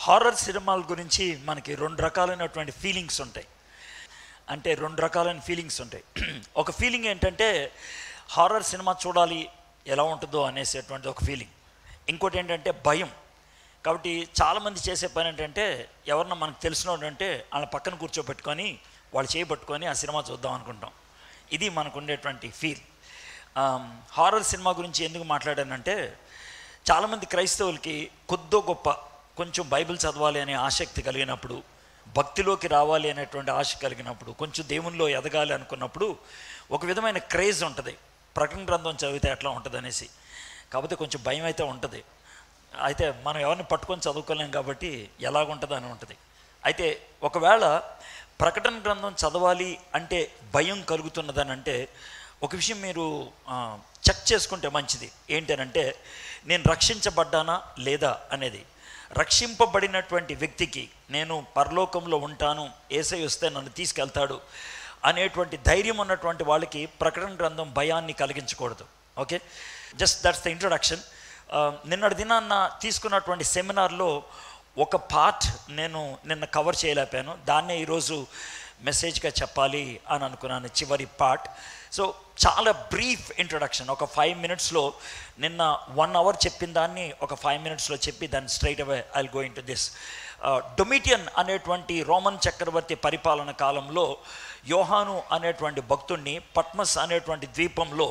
Horror సినిమాల గురించి మనకి రెండు రకాలైనటువంటి ఫీలింగ్స్ ఉంటాయి అంటే రెండు రకాలైన ఫీలింగ్స్ ఉంటాయి ఒక ఫీలింగ్ ఏంటంటే హారర్ సినిమా చూడాలి ఎలా ఉంటుందో అనేసేటువంటి ఒక ఫీలింగ్ ఇంకోటి ఏంటంటే భయం కాబట్టి చాలామంది చేసే పని ఏంటంటే ఎవరన్నా మనకు తెలిసిన అంటే వాళ్ళ పక్కన కూర్చోబెట్టుకొని వాళ్ళు చేయబట్టుకొని ఆ సినిమా చూద్దాం అనుకుంటాం ఇది మనకు ఉండేటువంటి ఫీల్ హారర్ సినిమా గురించి ఎందుకు మాట్లాడానంటే చాలామంది క్రైస్తవులకి కొద్దో గొప్ప కొంచెం బైబిల్ చదవాలి అనే ఆసక్తి కలిగినప్పుడు భక్తిలోకి రావాలి అనేటువంటి ఆశ కలిగినప్పుడు కొంచెం దేవునిలో ఎదగాలి అనుకున్నప్పుడు ఒక విధమైన క్రేజ్ ఉంటుంది ప్రకటన గ్రంథం చదివితే ఎట్లా ఉంటుంది అనేసి కాకపోతే కొంచెం భయం అయితే ఉంటుంది అయితే మనం ఎవరిని పట్టుకొని చదువుకోలేం కాబట్టి ఎలాగుంటుంది అని ఉంటుంది అయితే ఒకవేళ ప్రకటన గ్రంథం చదవాలి అంటే భయం కలుగుతున్నదని అంటే ఒక విషయం మీరు ఆ, చెక్ చేసుకుంటే మంచిది ఏంటనంటే నేను రక్షించబడ్డానా లేదా అనేది రక్షింపబడినటువంటి వ్యక్తికి నేను పరలోకంలో ఉంటాను ఏసై వస్తే నన్ను తీసుకెళ్తాడు అనేటువంటి ధైర్యం ఉన్నటువంటి వాళ్ళకి ప్రకటన గ్రంథం భయాన్ని కలిగించకూడదు okay just that's the introduction నిన్నటి దినాన్న తీసుకున్నటువంటి సెమినార్లో ఒక పార్ట్ నేను నిన్న కవర్ చేయలేకపోయాను దాన్నే ఈరోజు మెసేజ్గా చెప్పాలి అని అనుకున్నాను చివరి పార్ట్ సో చాలా బ్రీఫ్ ఇంట్రొడక్షన్ ఒక ఫైవ్ మినిట్స్లో నిన్న వన్ అవర్ చెప్పిన దాన్ని ఒక ఫైవ్ మినిట్స్లో చెప్పి దాన్ని straight away I go into this Domitian అనేటువంటి రోమన్ చక్రవర్తి పరిపాలన కాలంలో యోహాను అనేటువంటి భక్తుణ్ణి పట్మస్ అనేటువంటి ద్వీపంలో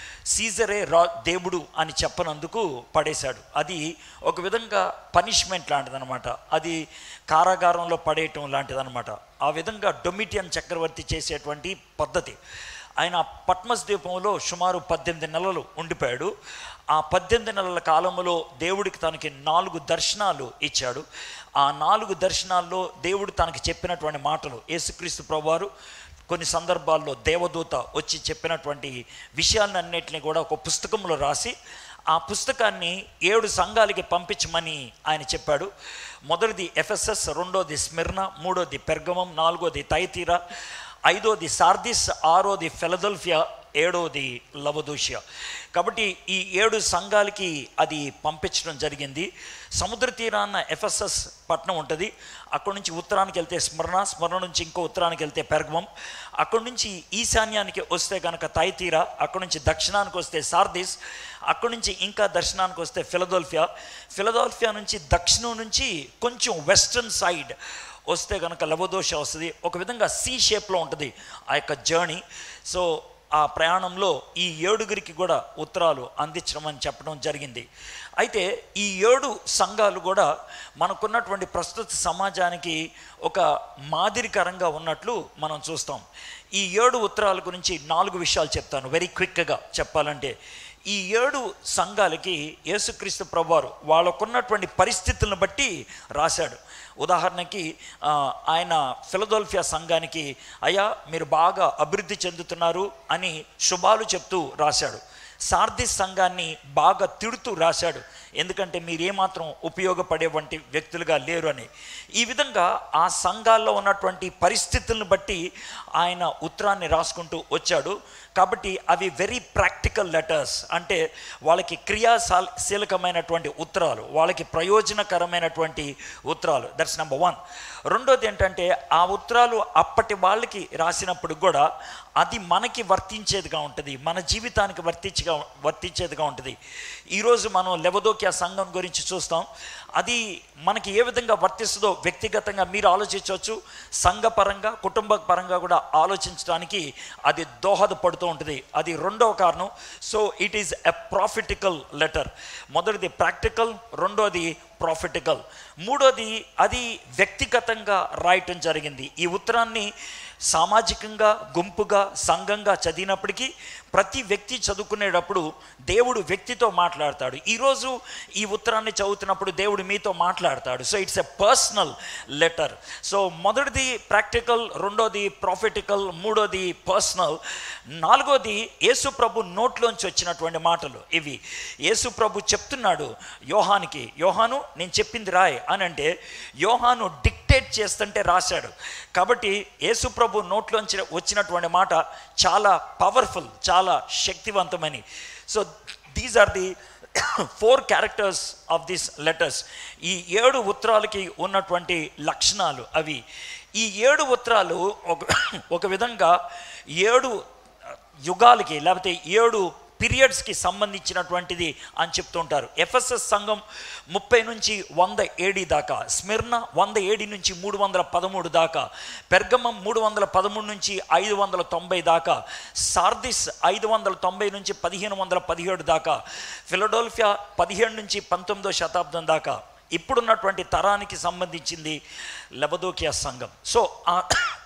సీజరే రా దేవుడు అని చెప్పనందుకు పడేశాడు అది ఒక విధంగా పనిష్మెంట్ లాంటిదనమాట అది కారాగారంలో పడేయటం లాంటిదనమాట ఆ విధంగా డొమిటియన్ చక్రవర్తి చేసేటువంటి పద్ధతి ఆయన పట్మస్ ద్వీపంలో సుమారు పద్దెనిమిది నెలలు ఉండిపోయాడు ఆ పద్దెనిమిది నెలల కాలంలో దేవుడికి తనకి నాలుగు దర్శనాలు ఇచ్చాడు ఆ నాలుగు దర్శనాల్లో దేవుడు తనకి చెప్పినటువంటి మాటలు యేసుక్రీస్తు ప్రభువారు కొన్ని సందర్భాల్లో దేవదూత వచ్చి చెప్పినటువంటి విషయాలన్నింటినీ కూడా ఒక పుస్తకంలో రాసి ఆ పుస్తకాన్ని ఏడు సంఘాలకి పంపించమని ఆయన చెప్పాడు మొదటిది ఎఫ్ఎస్ఎస్ రెండోది స్మిర్న మూడోది పెర్గమం నాలుగోది తైతీరా ఐదోది సార్దిస్ ఆరోది ఫెలదల్ఫియా ఏడోది లవదూషియా కాబట్టి ఈ ఏడు సంఘాలకి అది పంపించడం జరిగింది సముద్ర తీరాన ఎఫ్ఎస్ఎస్ పట్టణం ఉంటుంది అక్కడి నుంచి ఉత్తరానికి వెళ్తే స్మరణ స్మరణ నుంచి ఇంకో ఉత్తరానికి వెళ్తే పెర్గమం అక్కడి నుంచి ఈశాన్యానికి వస్తే కనుక తైతీరా అక్కడి నుంచి దక్షిణానికి వస్తే సార్దిస్ అక్కడి నుంచి ఇంకా దర్శనానికి వస్తే ఫిలదోల్ఫియా ఫిలదోల్ఫియా నుంచి దక్షిణం నుంచి కొంచెం వెస్ట్రన్ సైడ్ వస్తే కనుక లవదోష వస్తుంది ఒక విధంగా సి షేప్లో ఉంటుంది ఆ యొక్క జర్నీ సో ఆ ప్రయాణంలో ఈ ఏడుగురికి కూడా ఉత్తరాలు అందించడం అని చెప్పడం జరిగింది అయితే ఈ ఏడు సంఘాలు కూడా మనకున్నటువంటి ప్రస్తుత సమాజానికి ఒక మాదిరికరంగా ఉన్నట్లు మనం చూస్తాం ఈ ఏడు ఉత్తరాల గురించి నాలుగు విషయాలు చెప్తాను వెరీ క్విక్గా చెప్పాలంటే ఈ ఏడు సంఘాలకి యేసుక్రీస్తు ప్రభువారు వాళ్ళకున్నటువంటి పరిస్థితులను బట్టి రాశాడు ఉదాహరణకి ఆ, ఆయన ఫిలదోల్ఫియా సంఘానికి అయ్యా మీరు బాగా అభివృద్ధి చెందుతున్నారు అని శుభాలు చెప్తూ రాశాడు సార్దిస్ సంఘాన్ని బాగా తిడుతూ రాశాడు ఎందుకంటే మీరు ఏమాత్రం ఉపయోగపడే వంటి వ్యక్తులుగా లేరు అని ఈ విధంగా ఆ సంఘాల్లో ఉన్నటువంటి పరిస్థితులను బట్టి ఆయన ఉత్తరాన్ని రాసుకుంటూ వచ్చాడు కాబట్టి అవి వెరీ ప్రాక్టికల్ లెటర్స్ అంటే వాళ్ళకి క్రియాశీలకమైనటువంటి ఉత్తరాలు వాళ్ళకి ప్రయోజనకరమైనటువంటి ఉత్తరాలు దట్స్ నెంబర్ వన్ రెండోది ఏంటంటే ఆ ఉత్తరాలు అప్పటి వాళ్ళకి రాసినప్పుడు కూడా అది మనకి వర్తించేదిగా ఉంటుంది మన జీవితానికి వర్తించగా వర్తించేదిగా ఉంటుంది ఈరోజు మనం లెవదోకియా సంఘం గురించి చూస్తాం అది మనకి ఏ విధంగా వర్తిస్తుందో వ్యక్తిగతంగా మీరు ఆలోచించవచ్చు సంఘపరంగా కుటుంబ పరంగా కూడా ఆలోచించడానికి అది దోహదపడుతూ ఉంటుంది అది రెండవ కారణం so it is a prophetical letter మొదటిది ప్రాక్టికల్ రెండోది ప్రాఫిటికల్ మూడోది అది వ్యక్తిగతంగా రాయటం జరిగింది ఈ ఉత్తరాన్ని సామాజికంగా గుంపుగా సంఘంగా చదివినప్పటికీ ప్రతి వ్యక్తి చదువుకునేటప్పుడు దేవుడు వ్యక్తితో మాట్లాడతాడు ఈరోజు ఈ ఉత్తరాన్ని చదువుతున్నప్పుడు దేవుడు మీతో మాట్లాడతాడు so it's a personal letter so మొదటిది ప్రాక్టికల్ రెండోది ప్రాఫిటికల్ మూడోది పర్సనల్ నాలుగోది యేసు ప్రభు నోట్లోంచి వచ్చినటువంటి మాటలు ఇవి యేసు ప్రభు చెప్తున్నాడు యోహానికి యోహాను నేను చెప్పింది రాయ్ అని అంటే యోహాను డిక్టేట్ చేస్తుంటే రాశాడు కాబట్టి యేసు ప్రభు నోట్లోంచి వచ్చినటువంటి మాట చాలా పవర్ఫుల్ చాలా శక్తివంతమని so these are the four characters of this letters ఈ ఏడు ఉత్తరాలకి ఉన్నటువంటి లక్షణాలు అవి ఈ ఏడు ఉత్తరాలు ఒక ఒక విధంగా ఏడు యుగాలకి లేకపోతే ఏడు పీరియడ్స్కి సంబంధించినటువంటిది అని చెప్తుంటారు ఎఫ్ఎస్ఎస్ సంఘం ముప్పై నుంచి వంద ఏడి దాకా స్మిర్న వంద ఏడి నుంచి మూడు వందల పదమూడు దాకా పెర్గమం మూడు వందల పదమూడు నుంచి ఐదు వందల తొంభై దాకా సార్దిస్ ఐదు వందల తొంభై నుంచి పదిహేను వందల పదిహేడు దాకా ఫిలడోల్ఫియా పదిహేడు నుంచి పంతొమ్మిదో శతాబ్దం దాకా ఇప్పుడున్నటువంటి తరానికి సంబంధించింది లబదోకియా సంఘం సో ఆ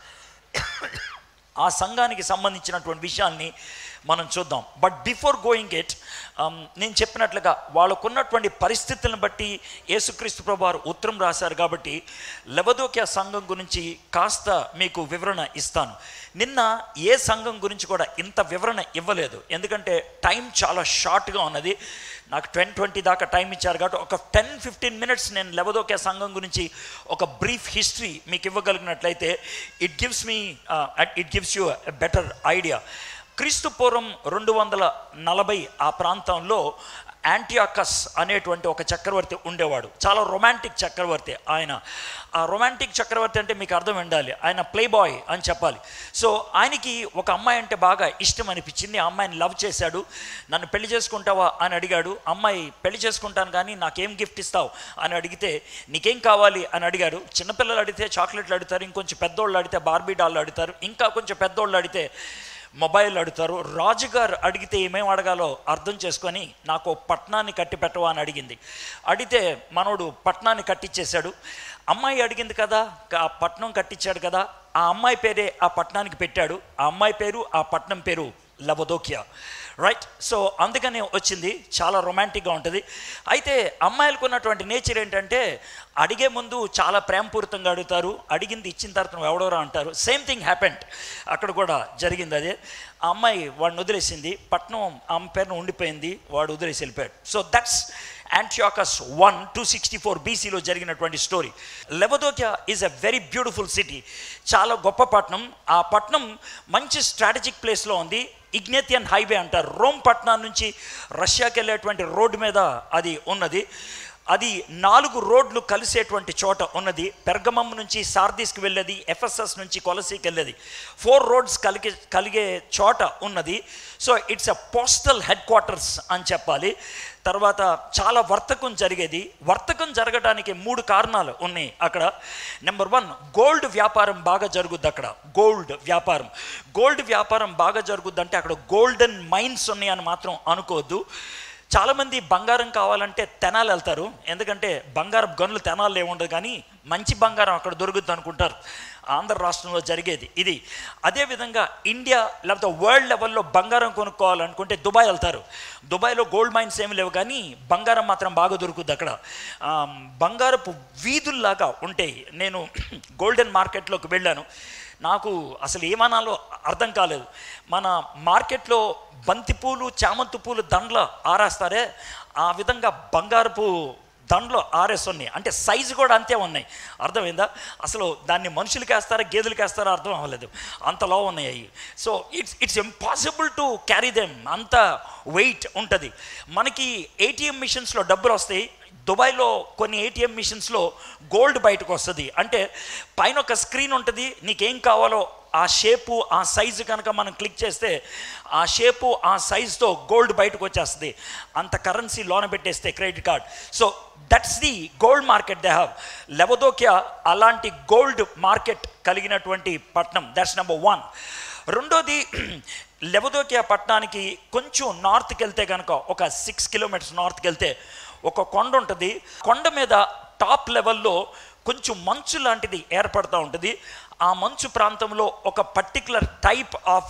ఆ సంఘానికి సంబంధించినటువంటి విషయాల్ని మనం చూద్దాం బట్ బిఫోర్ గోయింగ్ ఇట్ నేను చెప్పినట్లుగా వాళ్ళకున్నటువంటి పరిస్థితులను బట్టి యేసుక్రీస్తు ప్రభువారు ఉత్తరం రాశారు కాబట్టి లెవదోక్య సంఘం గురించి కాస్త మీకు వివరణ ఇస్తాను నిన్న ఏ సంఘం గురించి కూడా ఇంత వివరణ ఇవ్వలేదు ఎందుకంటే టైం చాలా షార్ట్గా ఉన్నది నాకు టెన్ ట్వంటీ దాకా టైం ఇచ్చారు కాబట్టి ఒక టెన్ ఫిఫ్టీన్ మినిట్స్ నేను లెవదోకే సంఘం గురించి ఒక బ్రీఫ్ హిస్టరీ మీకు ఇవ్వగలిగినట్లయితే it gives me it gives you better idea క్రీస్తు పూర్వం రెండు వందల నలభై ఆ ప్రాంతంలో యాంటియాకస్ అనేటువంటి ఒక చక్రవర్తి ఉండేవాడు చాలా రొమాంటిక్ చక్రవర్తి ఆయన ఆ రొమాంటిక్ చక్రవర్తి అంటే మీకు అర్థం ఉండాలి ఆయన ప్లే బాయ్ అని చెప్పాలి సో ఆయనకి ఒక అమ్మాయి అంటే బాగా ఇష్టం అనిపించింది ఆ అమ్మాయిని లవ్ చేశాడు నన్ను పెళ్లి చేసుకుంటావా అని అడిగాడు అమ్మాయి పెళ్లి చేసుకుంటాను కానీ నాకేం గిఫ్ట్ ఇస్తావు అని అడిగితే నీకేం కావాలి అని అడిగారు చిన్నపిల్లలు అడిగితే చాక్లెట్లు అడుగుతారు ఇంకొంచెం పెద్దోళ్ళు అడిగితే బార్బీ డాల్ అడుగుతారు ఇంకా కొంచెం పెద్దోళ్ళు అడిగితే మొబైల్ అడుగుతారు రాజుగారు అడిగితే ఏమేమి అడగాలో అర్థం చేసుకొని నాకు ఓ పట్నాన్ని కట్టి పెట్టవా అని అడిగింది అడిగితే మనోడు పట్నాన్ని కట్టించేశాడు అమ్మాయి అడిగింది కదా ఆ పట్నం కట్టించాడు కదా ఆ అమ్మాయి పేరే ఆ పట్నానికి పెట్టాడు ఆ అమ్మాయి పేరు ఆ పట్నం పేరు లవదోకియా రైట్ సో అందుకనే వచ్చింది చాలా రొమాంటిక్గా ఉంటుంది అయితే అమ్మాయిలకు ఉన్నటువంటి నేచర్ ఏంటంటే అడిగే ముందు చాలా ప్రేమపూరితంగా అడుగుతారు అడిగింది ఇచ్చిన తర్వాత నువ్వు ఎవడోరా అంటారు సేమ్ థింగ్ హ్యాపెండ్ అక్కడ కూడా జరిగింది అదే ఆ అమ్మాయి వాడిని వదిలేసింది పట్నం ఆమె పేరును ఉండిపోయింది వాడు వదిలేసి వెళ్ళిపోయాడు so that's Antiochus one two sixty four బీసీలో జరిగినటువంటి story Laodicea is a very beautiful city చాలా గొప్ప పట్టణం ఆ పట్టణం మంచి స్ట్రాటజిక్ ప్లేస్లో ఉంది ఇగ్నేతియన్ హైవే అంటారు రోమ్ పట్టణం నుంచి రష్యాకి వెళ్ళేటువంటి రోడ్డు మీద అది ఉన్నది అది నాలుగు రోడ్లు కలిసేటువంటి చోట ఉన్నది పెర్గమం నుంచి సార్దీస్కి వెళ్ళేది ఎఫ్ఎస్ఎస్ నుంచి కొలసీకి వెళ్ళేది ఫోర్ రోడ్స్ కలిగే కలిగే చోట ఉన్నది so it's a postal headquarters అని చెప్పాలి తర్వాత చాలా వర్తకం జరిగేది వర్తకం జరగడానికి మూడు కారణాలు ఉన్నాయి అక్కడ నెంబర్ వన్ గోల్డ్ వ్యాపారం బాగా జరుగుద్ది అక్కడ గోల్డ్ వ్యాపారం గోల్డ్ వ్యాపారం బాగా జరుగుద్ది అంటే అక్కడ గోల్డెన్ మైన్స్ ఉన్నాయని మాత్రం అనుకోవద్దు చాలామంది బంగారం కావాలంటే తెనాలి వెళ్తారు ఎందుకంటే బంగారం గనులు తెనాలు ఏముండదు కానీ మంచి బంగారం అక్కడ దొరుకుద్ది అనుకుంటారు ఆంధ్ర రాష్ట్రంలో జరిగేది ఇది అదేవిధంగా ఇండియా లేకపోతే వరల్డ్ లెవెల్లో బంగారం కొనుక్కోవాలనుకుంటే దుబాయ్ వెళ్తారు దుబాయ్లో గోల్డ్ మైన్స్ ఏమి లేవు కానీ బంగారం మాత్రం బాగా దొరుకుద్ది అక్కడ ఆ, బంగారపు వీధుల్లాగా ఉంటాయి నేను గోల్డెన్ మార్కెట్లోకి వెళ్ళాను నాకు అసలు ఏమనాలో అర్థం కాలేదు మన మార్కెట్లో బంతిపూలు చామంతి పూలు దండలు ఆరేస్తారే ఆ విధంగా బంగారపు దండలు ఆరేసి ఉన్నాయి అంటే సైజు కూడా అంతే ఉన్నాయి అర్థమైందా అసలు దాన్ని మనుషులకి వేస్తారా గేదెలకి వేస్తారా అర్థం అవ్వలేదు అంతలో ఉన్నాయి అవి so it's it's impossible to carry them అంత వెయిట్ ఉంటుంది మనకి ఏటీఎం మిషన్స్లో డబ్బులు వస్తాయి దుబాయ్లో కొన్ని ఏటీఎం మిషన్స్లో గోల్డ్ బయటకు వస్తుంది అంటే పైన ఒక స్క్రీన్ ఉంటుంది నీకేం కావాలో ఆ షేపు ఆ సైజు కనుక మనం క్లిక్ చేస్తే ఆ షేపు ఆ సైజుతో గోల్డ్ బయటకు వచ్చేస్తుంది అంత కరెన్సీ లోన పెట్టేస్తే credit card so that's the gold market they have Laodicea అలాంటి గోల్డ్ మార్కెట్ కలిగినటువంటి పట్నం దట్స్ నెంబర్ వన్ రెండోది లెవదోకియా పట్టణానికి కొంచెం నార్త్కి వెళ్తే కనుక ఒక సిక్స్ కిలోమీటర్స్ నార్త్కి వెళ్తే ఒక కొండ ఉంటుంది కొండ మీద టాప్ లెవెల్లో కొంచెం మంచు లాంటిది ఏర్పడుతూ ఉంటుంది ఆ మంచు ప్రాంతంలో ఒక పర్టికులర్ టైప్ ఆఫ్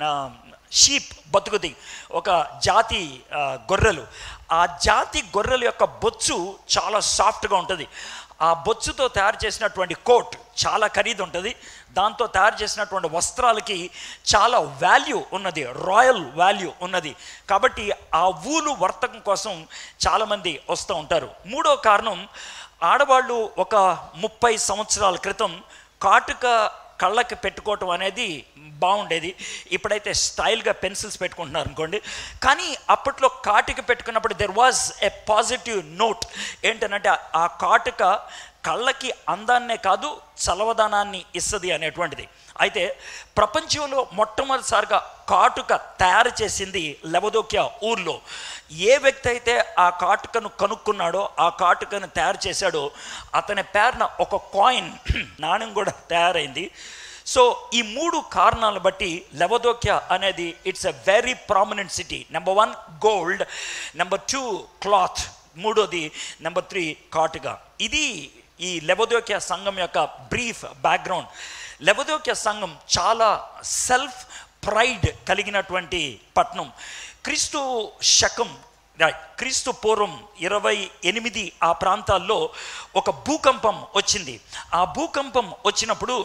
షీప్ బతుకుది ఒక జాతి ఆ, గొర్రెలు ఆ జాతి గొర్రెల యొక్క బొచ్చు చాలా సాఫ్ట్గా ఉంటుంది ఆ బొచ్చుతో తయారు చేసినటువంటి కోట్ చాలా ఖరీదు ఉంటుంది దాంతో తయారు చేసినటువంటి వస్త్రాలకి చాలా వాల్యూ ఉన్నది రాయల్ వాల్యూ ఉన్నది కాబట్టి ఆ ఊలు వర్తకం కోసం చాలామంది వస్తూ ఉంటారు మూడో కారణం ఆడవాళ్ళు ఒక ముప్పై సంవత్సరాల క్రితం కాటుక కళ్ళకి పెట్టుకోవటం అనేది బాగుండేది ఇప్పుడైతే స్టైల్గా పెన్సిల్స్ పెట్టుకుంటున్నారు అనుకోండి కానీ అప్పట్లో కాటుక పెట్టుకున్నప్పుడు there was a positive note ఏంటనంటే ఆ కాటుక కళ్ళకి అందాన్నే కాదు చలవదనాన్ని ఇస్తుంది అనేటువంటిది అయితే ప్రపంచంలో మొట్టమొదటిసారిగా కాటుక తయారు చేసింది లెవదోక్య ఊర్లో ఏ వ్యక్తి అయితే ఆ కాటుకను కనుక్కున్నాడో ఆ కాటుకను తయారు చేశాడో అతని పేరున ఒక కాయిన్ నాణ్యం కూడా తయారైంది సో ఈ మూడు కారణాలను బట్టి లెవదోక్య అనేది it's a very prominent city number one gold number two cloth మూడోది నెంబర్ త్రీ కాటుగా ఇది ఈ లెవదోక్య సంఘం యొక్క బ్రీఫ్ బ్యాక్గ్రౌండ్ లెవదోక్య సంఘం చాలా సెల్ఫ్ ప్రైడ్ కలిగినటువంటి పట్నం క్రీస్తు శకం రైట్ క్రీస్తు పూర్వం ఇరవై ఎనిమిది ఆ ప్రాంతాల్లో ఒక భూకంపం వచ్చింది ఆ భూకంపం వచ్చినప్పుడు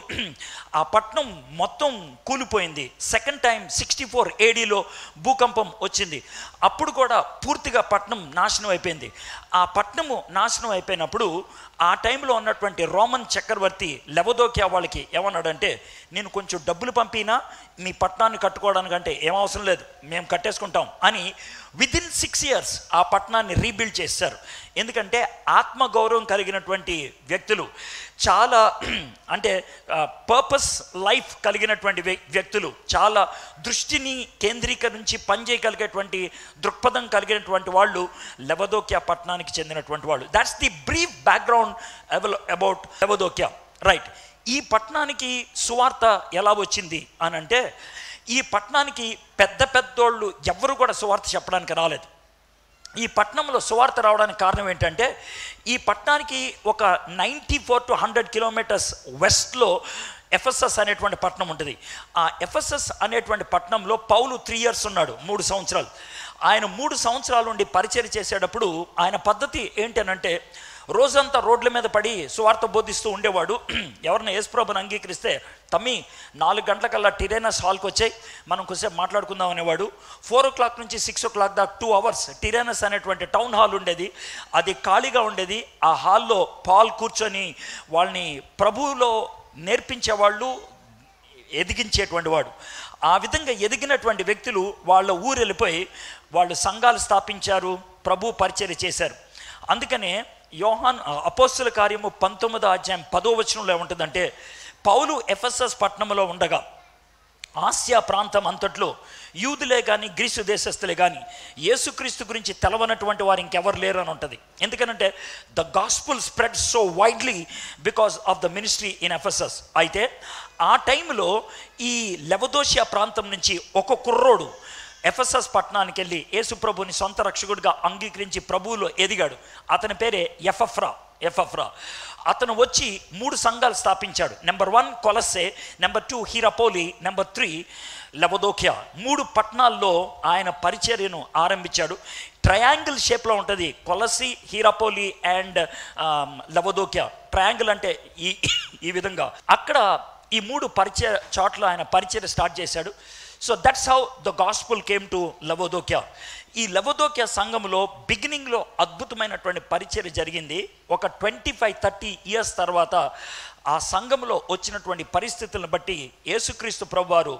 ఆ పట్నం మొత్తం కూలిపోయింది సెకండ్ టైం సిక్స్టీ ఫోర్ ఏడీలో భూకంపం వచ్చింది అప్పుడు కూడా పూర్తిగా పట్నం నాశనం అయిపోయింది ఆ పట్నము నాశనం అయిపోయినప్పుడు ఆ టైంలో ఉన్నటువంటి రోమన్ చక్రవర్తి లెవదోక్యా వాళ్ళకి ఏమన్నాడంటే నేను కొంచెం డబ్బులు పంపినా మీ పట్టణాన్ని కట్టుకోవడానికంటే ఏం అవసరం లేదు మేము కట్టేసుకుంటాం అని విదిన్ సిక్స్ ఇయర్స్ ఆ పట్టణాన్ని రీబిల్డ్ చేశారు ఎందుకంటే ఆత్మగౌరవం కలిగినటువంటి వ్యక్తులు చాలా అంటే పర్పస్ లైఫ్ కలిగినటువంటి వ్య- వ్యక్తులు చాలా దృష్టిని కేంద్రీకరించి పనిచేయగలిగేటువంటి దృక్పథం కలిగినటువంటి వాళ్ళు లెవదోక్యా పట్టణానికి చెందినటువంటి వాళ్ళు that's the brief background about Laodicea right ఈ పట్టణానికి సువార్త ఎలా వచ్చింది అని అంటే ఈ పట్టణానికి పెద్ద పెద్దోళ్ళు ఎవ్వరు కూడా సువార్త చెప్పడానికి రాలేదు ఈ పట్టణంలో సువార్త రావడానికి కారణం ఏంటంటే ఈ పట్టణానికి ఒక ninety four to hundred kilometres వెస్ట్లో ఎఫ్ఎస్ఎస్ అనేటువంటి పట్టణం ఉంటుంది ఆ ఎఫ్ఎస్ఎస్ అనేటువంటి పట్టణంలో పౌలు త్రీ ఇయర్స్ ఉన్నాడు మూడు సంవత్సరాలు ఆయన మూడు సంవత్సరాల నుండి పరిచయం చేసేటప్పుడు ఆయన పద్ధతి ఏంటనంటే రోజంతా రోడ్ల మీద పడి సువార్త బోధిస్తూ ఉండేవాడు ఎవరిని యేసుప్రభుని అంగీకరిస్తే తమ్మి నాలుగు గంటలకల్లా టిరేనస్ హాల్కి వచ్చాయి మనం కొంచెంసేపు మాట్లాడుకుందాం అనేవాడు ఫోర్ ఓ క్లాక్ నుంచి సిక్స్ ఓ క్లాక్ దాకా టూ అవర్స్ టిరేనస్ అనేటువంటి టౌన్ హాల్ ఉండేది అది ఖాళీగా ఉండేది ఆ హాల్లో పాల్ కూర్చొని వాళ్ళని ప్రభువులో నేర్పించేవాళ్ళు ఎదిగించేటువంటి వాడు ఆ విధంగా ఎదిగినటువంటి వ్యక్తులు వాళ్ళ ఊరు వెళ్ళిపోయి వాళ్ళు సంఘాలు స్థాపించారు ప్రభు పరిచర్య చేశారు అందుకనే యోహాన్ అపోస్తుల కార్యము పంతొమ్మిదో అధ్యాయం పదో వచనంలో ఏముంటుందంటే పౌలు ఎఫ్ఎస్ఎస్ పట్టణంలో ఉండగా ఆసియా ప్రాంతం అంతట్లో యూదులే కానీ గ్రీసు దేశస్తులే కానీ యేసుక్రీస్తు గురించి తెలవనటువంటి వారు ఇంకెవరు లేరు అని ఉంటుంది ఎందుకంటే the gospel spread so widely because of the ministry in Ephesus అయితే ఆ టైంలో ఈ లెవదోషియా ప్రాంతం నుంచి ఒక కుర్రోడు ఎఫ్ఎస్ఎస్ పట్టణానికి వెళ్ళి యేసు ప్రభుని సొంత రక్షకుడిగా అంగీకరించి ప్రభువులో ఎదిగాడు అతని పేరే ఎఫఫ్రా ఎఫఫ్రా అతను వచ్చి మూడు సంఘాలు స్థాపించాడు number one Colossae number two Hierapolis number three Laodicea మూడు పట్టణాల్లో ఆయన పరిచర్యను ఆరంభించాడు ట్రయాంగిల్ షేప్లో ఉంటుంది కొలసి హీరాపోలి అండ్ లవదోకియా ట్రయాంగిల్ అంటే ఈ ఈ విధంగా అక్కడ ఈ మూడు పరిచయ చోట్ల ఆయన పరిచయం స్టార్ట్ చేశాడు so that's how the gospel came to Laodicea ఈ లవోదోక్యా సంఘంలో బిగినింగ్లో అద్భుతమైనటువంటి పరిచయం జరిగింది ఒక ట్వంటీ ఫైవ్ థర్టీ ఇయర్స్ తర్వాత ఆ సంఘంలో వచ్చినటువంటి పరిస్థితులను బట్టి యేసుక్రీస్తు ప్రభువారు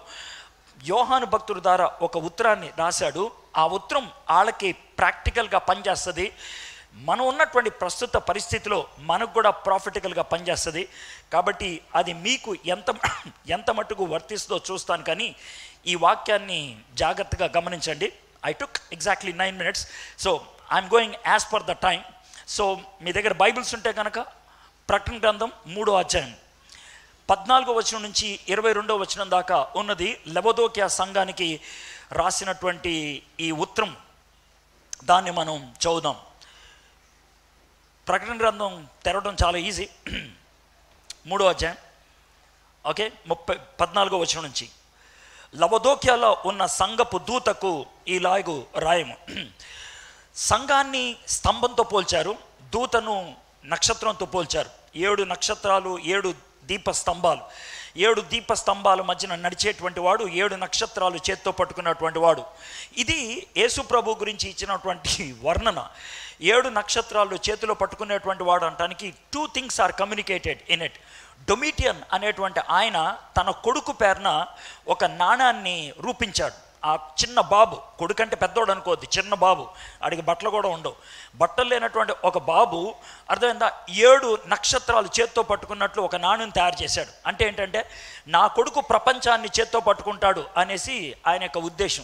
యోహాను భక్తుడి ద్వారా ఒక ఉత్తరాన్ని రాశాడు ఆ ఉత్తరం వాళ్ళకి ప్రాక్టికల్గా పనిచేస్తుంది మనం ఉన్నటువంటి ప్రస్తుత పరిస్థితిలో మనకు కూడా ప్రాఫిటికల్గా పనిచేస్తుంది కాబట్టి అది మీకు ఎంత ఎంత మట్టుకు వర్తిస్తుందో చూస్తాను కానీ ఈ వాక్యాన్ని జాగ్రత్తగా గమనించండి I took exactly nine minutes so I'm going as per the time so మీ దగ్గర బైబిల్స్ ఉంటే కనుక ప్రకటన గ్రంథం మూడో అధ్యాయం పద్నాలుగో వచనం నుంచి ఇరవై రెండో వచనం దాకా ఉన్నది లెవదోక్యా సంఘానికి రాసినటువంటి ఈ ఉత్తరం దాన్ని మనం చదువుదాం ప్రకటన గ్రంథం తెరవడం చాలా ఈజీ మూడో అధ్యాయం ఓకే ముప్పై పద్నాలుగో వచనం నుంచి లవదోక్యాలో ఉన్న సంఘపు దూతకు ఈలాగు రాయము సంఘాన్ని స్తంభంతో పోల్చారు దూతను నక్షత్రంతో పోల్చారు ఏడు నక్షత్రాలు ఏడు దీప స్తంభాలు ఏడు దీప స్తంభాల మధ్యన నడిచేటువంటి వాడు ఏడు నక్షత్రాలు చేత్తో పట్టుకున్నటువంటి వాడు ఇది యేసు ప్రభు గురించి ఇచ్చినటువంటి వర్ణన ఏడు నక్షత్రాలు చేతిలో పట్టుకునేటువంటి వాడు అంటానికి two things are communicated in it Domitian అనేటువంటి ఆయన తన కొడుకు పేరున ఒక నాణాన్ని రూపించాడు ఆ చిన్న బాబు కొడుకంటే పెద్దోడు అనుకోవద్దు చిన్న బాబు ఆడికి బట్టలు కూడా ఉండవు బట్టలు లేనటువంటి ఒక బాబు అర్థమైందా ఏడు నక్షత్రాలు చేత్తో పట్టుకున్నట్లు ఒక నాణ్యం తయారు చేశాడు అంటే ఏంటంటే నా కొడుకు ప్రపంచాన్ని చేత్తో పట్టుకుంటాడు అనేసి ఆయన యొక్క ఉద్దేశం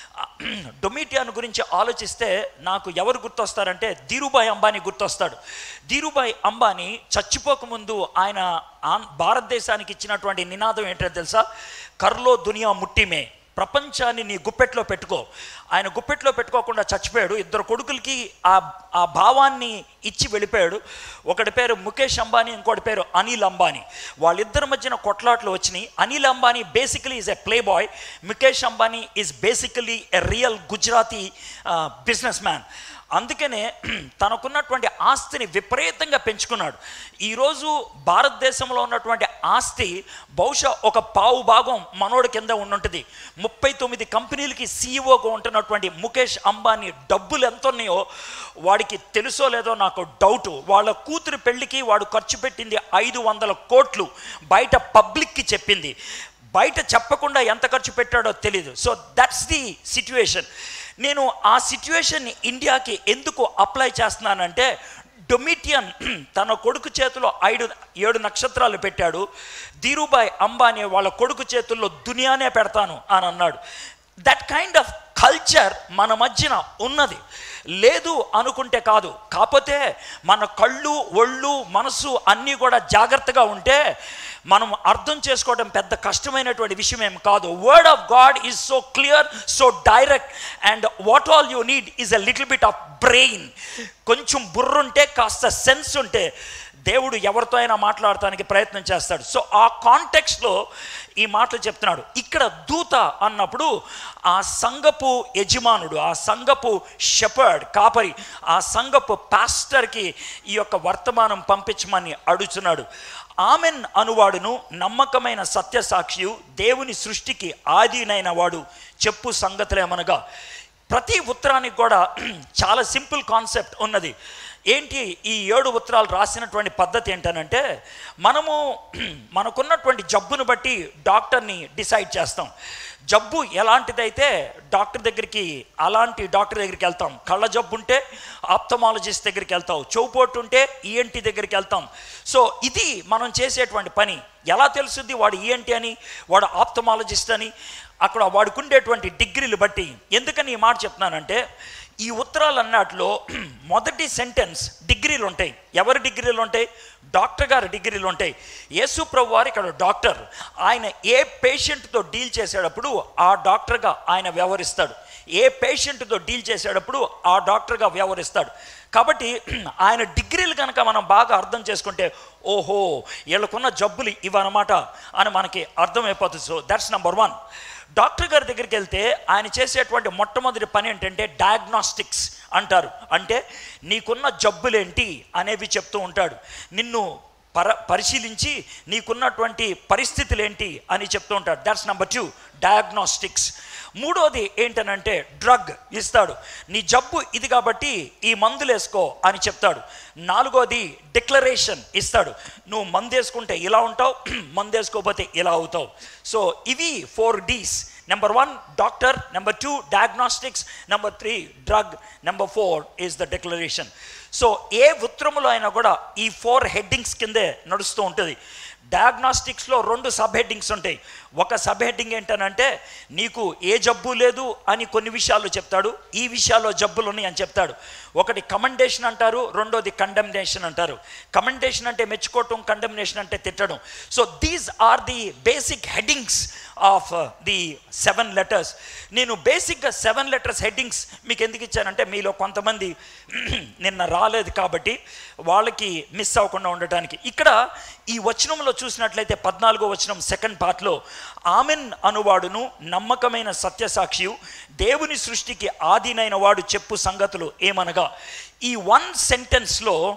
డొమిటియాన్ గురించి ఆలోచిస్తే నాకు ఎవరు గుర్తొస్తారంటే ధీరుభాయ్ అంబానీ గుర్తొస్తాడు ధీరుభాయ్ అంబానీ చచ్చిపోకముందు ఆయన ఆన్ భారతదేశానికి ఇచ్చినటువంటి నినాదం ఏంటో తెలుసా కర్లో దునియా ముట్టిమే ప్రపంచాన్ని నీ గుప్పెట్లో పెట్టుకో ఆయన గుప్పెట్లో పెట్టుకోకుండా చచ్చిపోయాడు ఇద్దరు కొడుకులకి ఆ ఆ భావాన్ని ఇచ్చి వెళ్ళిపోయాడు ఒకటి పేరు ముఖేష్ అంబానీ ఇంకోటి పేరు అనిల్ అంబానీ వాళ్ళిద్దరి మధ్యన కొట్లాట్లు వచ్చినాయి Anil Ambani basically is a playboy Mukesh Ambani is basically a real Gujarati businessman అందుకనే తనకున్నటువంటి ఆస్తిని విపరీతంగా పెంచుకున్నాడు ఈరోజు భారతదేశంలో ఉన్నటువంటి ఆస్తి బహుశా ఒక పావు భాగం మనోడి కింద ఉండుంటుంది ముప్పై తొమ్మిది కంపెనీలకి సీఈఓగా ఉంటున్నటువంటి ముఖేష్ అంబానీ డబ్బులు ఎంత ఉన్నాయో వాడికి తెలుసో లేదో నాకు డౌట్ వాళ్ళ కూతురు పెళ్లికి వాడు ఖర్చు పెట్టింది ఐదు వందల కోట్లు బయట పబ్లిక్కి చెప్పింది బయట చెప్పకుండా ఎంత ఖర్చు పెట్టాడో తెలియదు సో దట్స్ ది సిచ్యువేషన్ నేను ఆ సిచ్యువేషన్ని ఇండియాకి ఎందుకు అప్లై చేస్తున్నానంటే డొమిటియన్ తన కొడుకు చేతిలో ఐదు ఏడు నక్షత్రాలు పెట్టాడు ధీరుభాయ్ అంబానీ వాళ్ళ కొడుకు చేతుల్లో దునియానే పెడతాను అని అన్నాడు దట్ కైండ్ ఆఫ్ కల్చర్ మన మధ్యన ఉన్నది లేదు అనుకుంటే కాదు కాకపోతే మన కళ్ళు ఒళ్ళు మనసు అన్నీ కూడా జాగ్రత్తగా ఉంటే మనం అర్థం చేసుకోవడం పెద్ద కష్టమైనటువంటి విషయం ఏం కాదు word of God is so clear so direct and what all you need is a little bit of brain కొంచెం బుర్రుంటే కాస్త సెన్స్ ఉంటే దేవుడు ఎవరితో అయినా మాట్లాడటానికి ప్రయత్నం చేస్తాడు సో ఆ కాంటెక్స్లో ఈ మాటలు చెప్తున్నాడు ఇక్కడ దూత అన్నప్పుడు ఆ సంఘపు యజమానుడు ఆ సంఘపు షెపర్డ్ కాపరి ఆ సంఘపు పాస్టర్కి ఈ యొక్క వర్తమానం పంపించమని అడుగుతున్నాడు ఆమెన్ అనువాడును నమ్మకమైన సత్యసాక్షియు దేవుని సృష్టికి ఆదినైన వాడు చెప్పు సంగతులేమనగా ప్రతి ఉత్తరానికి కూడా చాలా సింపుల్ కాన్సెప్ట్ ఉన్నది ఏంటి ఈ ఏడు ఉత్తరాలు రాసినటువంటి పద్ధతి ఏంటనంటే మనము మనకున్నటువంటి జబ్బును బట్టి డాక్టర్ని డిసైడ్ చేస్తాం జబ్బు ఎలాంటిదైతే డాక్టర్ దగ్గరికి అలాంటి డాక్టర్ దగ్గరికి వెళ్తాం కళ్ళ జబ్బు ఉంటే ఆప్తమాలజిస్ట్ దగ్గరికి వెళ్తాం చెవుపోటు ఉంటే ఈఎన్టీ దగ్గరికి వెళ్తాం సో ఇది మనం చేసేటువంటి పని ఎలా తెలుస్తుంది వాడు ఈఎన్టీ అని వాడు ఆప్తమాలజిస్ట్ అని అక్కడ వాడికి ఉండేటువంటి డిగ్రీలు బట్టి ఎందుకని ఈ మాట చెప్తున్నానంటే ఈ ఉత్తరాలు అన్నట్లో మొదటి సెంటెన్స్ డిగ్రీలు ఉంటాయి ఎవరి డిగ్రీలు ఉంటాయి డాక్టర్ గారి డిగ్రీలు ఉంటాయి యేసు ప్రభు వారు ఇక్కడ డాక్టర్ ఆయన ఏ పేషెంట్తో డీల్ చేసేటప్పుడు ఆ డాక్టర్గా ఆయన వ్యవహరిస్తాడు ఏ పేషెంట్తో డీల్ చేసేటప్పుడు ఆ డాక్టర్గా వ్యవహరిస్తాడు కాబట్టి ఆయన డిగ్రీలు కనుక మనం బాగా అర్థం చేసుకుంటే ఓహో వీళ్ళకున్న జబ్బులు ఇవన్నమాట అని మనకి అర్థమైపోతుంది so that's number one doctor గారి దగ్గరికి వెళ్తే ఆయన చేసేటువంటి మొట్టమొదటి పని ఏంటంటే డయాగ్నాస్టిక్స్ అంటారు అంటే నీకున్న జబ్బులేంటి అనేవి చెప్తూ ఉంటాడు నిన్ను పర పరిశీలించి నీకున్నటువంటి పరిస్థితులు ఏంటి అని చెప్తూ ఉంటాడు దట్స్ నెంబర్ టూ డయాగ్నాస్టిక్స్ మూడోది ఏంటనంటే డ్రగ్ ఇస్తాడు నీ జబ్బు ఇది కాబట్టి ఈ మందులు వేసుకో అని చెప్తాడు నాలుగోది డిక్లరేషన్ ఇస్తాడు నువ్వు మందు వేసుకుంటే ఇలా ఉంటావు మందు వేసుకోకపోతే ఇలా అవుతావు సో ఇవి four Ds number one doctor number two diagnostics number three drug number four is the declaration so ఏ ఉత్తరములో అయినా కూడా ఈ ఫోర్ హెడ్డింగ్స్ కిందే నడుస్తూ ఉంటుంది డయాగ్నాస్టిక్స్లో రెండు సబ్ హెడ్డింగ్స్ ఉంటాయి ఒక సబ్ హెడ్డింగ్ ఏంటనంటే నీకు ఏ జబ్బు లేదు అని కొన్ని విషయాలు చెప్తాడు ఈ విషయాల్లో జబ్బులు ఉన్నాయి అని చెప్తాడు ఒకటి కమెండేషన్ అంటారు రెండోది కండెమ్నేషన్ అంటారు కమెండేషన్ అంటే మెచ్చుకోవటం కండెమ్నేషన్ అంటే తిట్టడం so these are the basic headings of the seven letters నేను బేసిక్గా సెవెన్ లెటర్స్ హెడ్డింగ్స్ మీకు ఎందుకు ఇచ్చానంటే మీలో కొంతమంది నిన్న రాలేదు కాబట్టి వాళ్ళకి మిస్ అవ్వకుండా ఉండటానికి ఇక్కడ ఈ వచనంలో చూసినట్లయితే పద్నాలుగో వచనం సెకండ్ పార్ట్లో ఆమెన్ అనువాడును నమ్మకమైన సత్యసాక్షియు దేవుని సృష్టికి ఆదినైన వాడు చెప్పు సంగతులు ఏమనగా ఈ వన్ సెంటెన్స్లో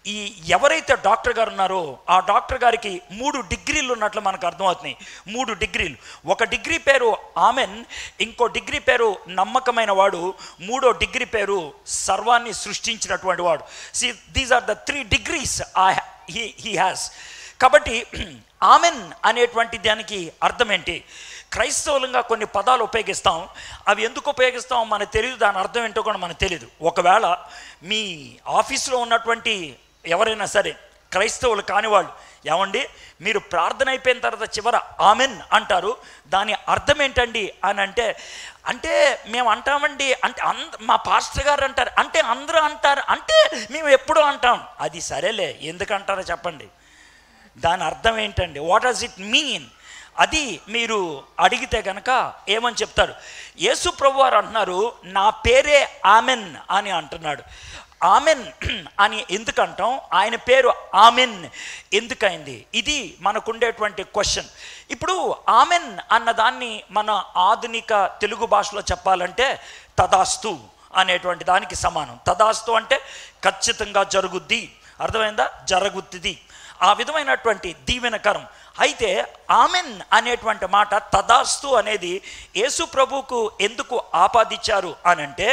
ఈ ఎవరైతే డాక్టర్ గారు ఉన్నారో ఆ డాక్టర్ గారికి మూడు డిగ్రీలు ఉన్నట్లు మనకు అర్థమవుతున్నాయి మూడు డిగ్రీలు ఒక డిగ్రీ పేరు ఆమెన్ ఇంకో డిగ్రీ పేరు నమ్మకమైన వాడు మూడో డిగ్రీ పేరు సర్వాన్ని సృష్టించినటువంటి వాడు see these are the three degrees he he has కాబట్టి ఆమెన్ అనేటువంటి దానికి అర్థం ఏంటి క్రైస్తవులంగా కొన్ని పదాలు ఉపయోగిస్తాం అవి ఎందుకు ఉపయోగిస్తాం మనకు తెలియదు దాని అర్థం ఏంటో కూడా మనకు తెలియదు ఒకవేళ మీ ఆఫీసులో ఉన్నటువంటి ఎవరైనా సరే క్రైస్తవులు కానివాళ్ళు ఏమండి మీరు ప్రార్థన అయిపోయిన తర్వాత చివర ఆమెన్ అంటారు దాని అర్థం ఏంటండి అని అంటే అంటే మేము అంటామండి అంటే అంద మా పాస్టర్ గారు అంటారు అంటే అందరూ అంటారు అంటే మేము ఎప్పుడూ అంటాం అది సరేలే ఎందుకు అంటారో చెప్పండి దాని అర్థం ఏంటండి వాట్ డస్ ఇట్ మీన్ అది మీరు అడిగితే కనుక ఏమని చెప్తారు యేసు ప్రభు వారు అంటున్నారు నా పేరే ఆమెన్ అని అంటున్నాడు ఆమెన్ అని ఎందుకంటాం ఆయన పేరు ఆమెన్ ఎందుకైంది ఇది మనకుండేటువంటి క్వశ్చన్ ఇప్పుడు ఆమెన్ అన్న దాన్ని మన ఆధునిక తెలుగు భాషలో చెప్పాలంటే తదాస్తు అనేటువంటి దానికి సమానం తదాస్తు అంటే ఖచ్చితంగా జరుగుద్ది అర్థమైందా జరుగుద్ది ఆ విధమైనటువంటి దీవెనకరం అయితే ఆమెన్ అనేటువంటి మాట తదాస్తు అనేది యేసు ప్రభువుకు ఎందుకు ఆపాదించారు అని అంటే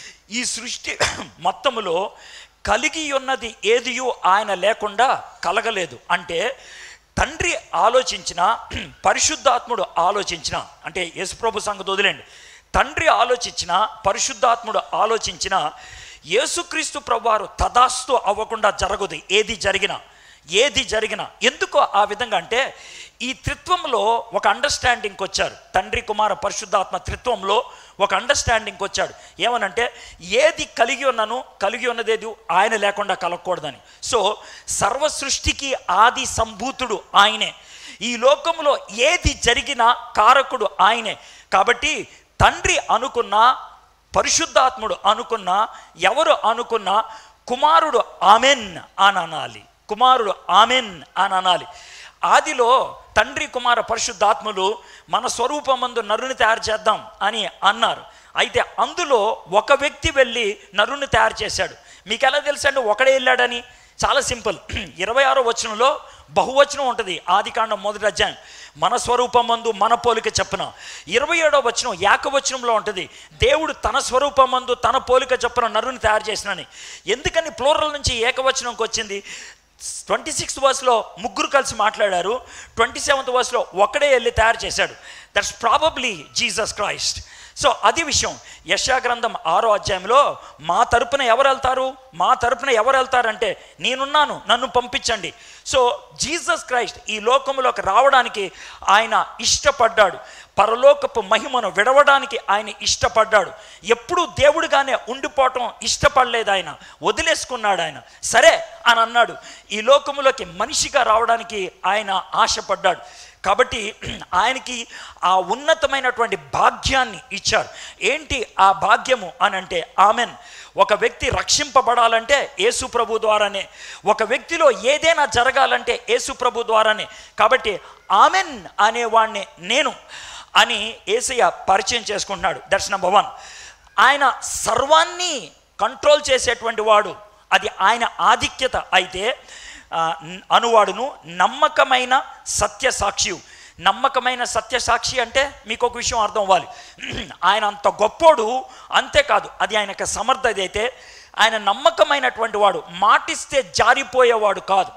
ఈ సృష్టి మొత్తములో కలిగి ఉన్నది ఏదియు ఆయన లేకుండా కలగలేదు అంటే తండ్రి ఆలోచించిన పరిశుద్ధాత్ముడు ఆలోచించిన అంటే యేసుప్రభు సంగతి వదిలేండి తండ్రి ఆలోచించిన పరిశుద్ధాత్ముడు ఆలోచించిన యేసుక్రీస్తు ప్రభువారు తదాస్తు అవ్వకుండా జరగదు ఏది జరిగినా ఏది జరిగినా ఎందుకు ఆ విధంగా అంటే ఈ త్రిత్వంలో ఒక అండర్స్టాండింగ్కి వచ్చారు తండ్రి కుమార పరిశుద్ధాత్మ త్రిత్వంలో ఒక అండర్స్టాండింగ్కి వచ్చాడు ఏమనంటే ఏది కలిగి ఉన్నాను కలిగి ఉన్నదేది ఆయన లేకుండా కలగకూడదని సో సర్వ సృష్టికి ఆది సంభూతుడు ఆయనే ఈ లోకంలో ఏది జరిగినా కారకుడు ఆయనే కాబట్టి తండ్రి అనుకున్న పరిశుద్ధాత్ముడు అనుకున్న ఎవరు అనుకున్న కుమారుడు ఆమెన్ అని అనాలి కుమారుడు ఆమెన్ అని అనాలి ఆదిలో తండ్రి కుమార పరిశుద్ధాత్ములు మన స్వరూపమందు నరుని తయారు చేద్దాం అని అన్నారు అయితే అందులో ఒక వ్యక్తి వెళ్ళి నరుని తయారు చేశాడు మీకు ఎలా తెలుసండి ఒకడే వెళ్ళాడని చాలా సింపుల్ ఇరవై ఆరో వచనంలో బహువచనం ఉంటుంది ఆదికాండం మొదటి అధ్యాయం మన స్వరూపమందు మన పోలిక చెప్పున ఇరవై ఏడో వచనం ఏకవచనంలో ఉంటుంది దేవుడు తన స్వరూపమందు తన పోలిక చెప్పున నరుని తయారు చేసినని ఎందుకని ప్లోరల్ నుంచి ఏకవచనంకి వచ్చింది ట్వంటీ సిక్స్త్ వర్స్లో ముగ్గురు కలిసి మాట్లాడారు ట్వంటీ సెవెంత్ వర్స్లో ఒకడే వెళ్ళి తయారు చేశాడు that's probably Jesus Christ so అది విషయం యశా గ్రంథం ఆరో అధ్యాయంలో మా తరపున ఎవరు వెళ్తారు మా తరపున ఎవరు వెళ్తారంటే నేనున్నాను నన్ను పంపించండి సో జీసస్ క్రైస్ట్ ఈ లోకంలోకి రావడానికి ఆయన ఇష్టపడ్డాడు పరలోకపు మహిమను విడవడానికి ఆయన ఇష్టపడ్డాడు ఎప్పుడు దేవుడిగానే ఉండిపోవటం ఇష్టపడలేదు ఆయన వదిలేసుకున్నాడు ఆయన సరే అని అన్నాడు ఈ లోకములోకి మనిషిగా రావడానికి ఆయన ఆశపడ్డాడు కాబట్టి ఆయనకి ఆ ఉన్నతమైనటువంటి భాగ్యాన్ని ఇచ్చారు ఏంటి ఆ భాగ్యము అని అంటే ఆమెన్ ఒక వ్యక్తి రక్షింపబడాలంటే యేసు ప్రభు ద్వారానే ఒక వ్యక్తిలో ఏదైనా జరగాలంటే యేసు ప్రభు ద్వారానే కాబట్టి ఆమెన్ అనేవాడిని నేను అని ఏసయ్య పరిచయం చేసుకుంటున్నాడు దట్స్ నెంబర్ వన్ ఆయన సర్వాన్ని కంట్రోల్ చేసేటువంటి వాడు అది ఆయన ఆధిక్యత అయితే ఆ, న్- అనువాడును నమ్మకమైన సత్య సాక్షి నమ్మకమైన సత్య సాక్షి అంటే మీకు ఒక విషయం అర్థం అవ్వాలి ఆయన అంత గొప్పోడు అంతేకాదు అది ఆయనకు సమర్థత అయితే ఆయన నమ్మకమైనటువంటి వాడు మాటిస్తే జారిపోయేవాడు కాదు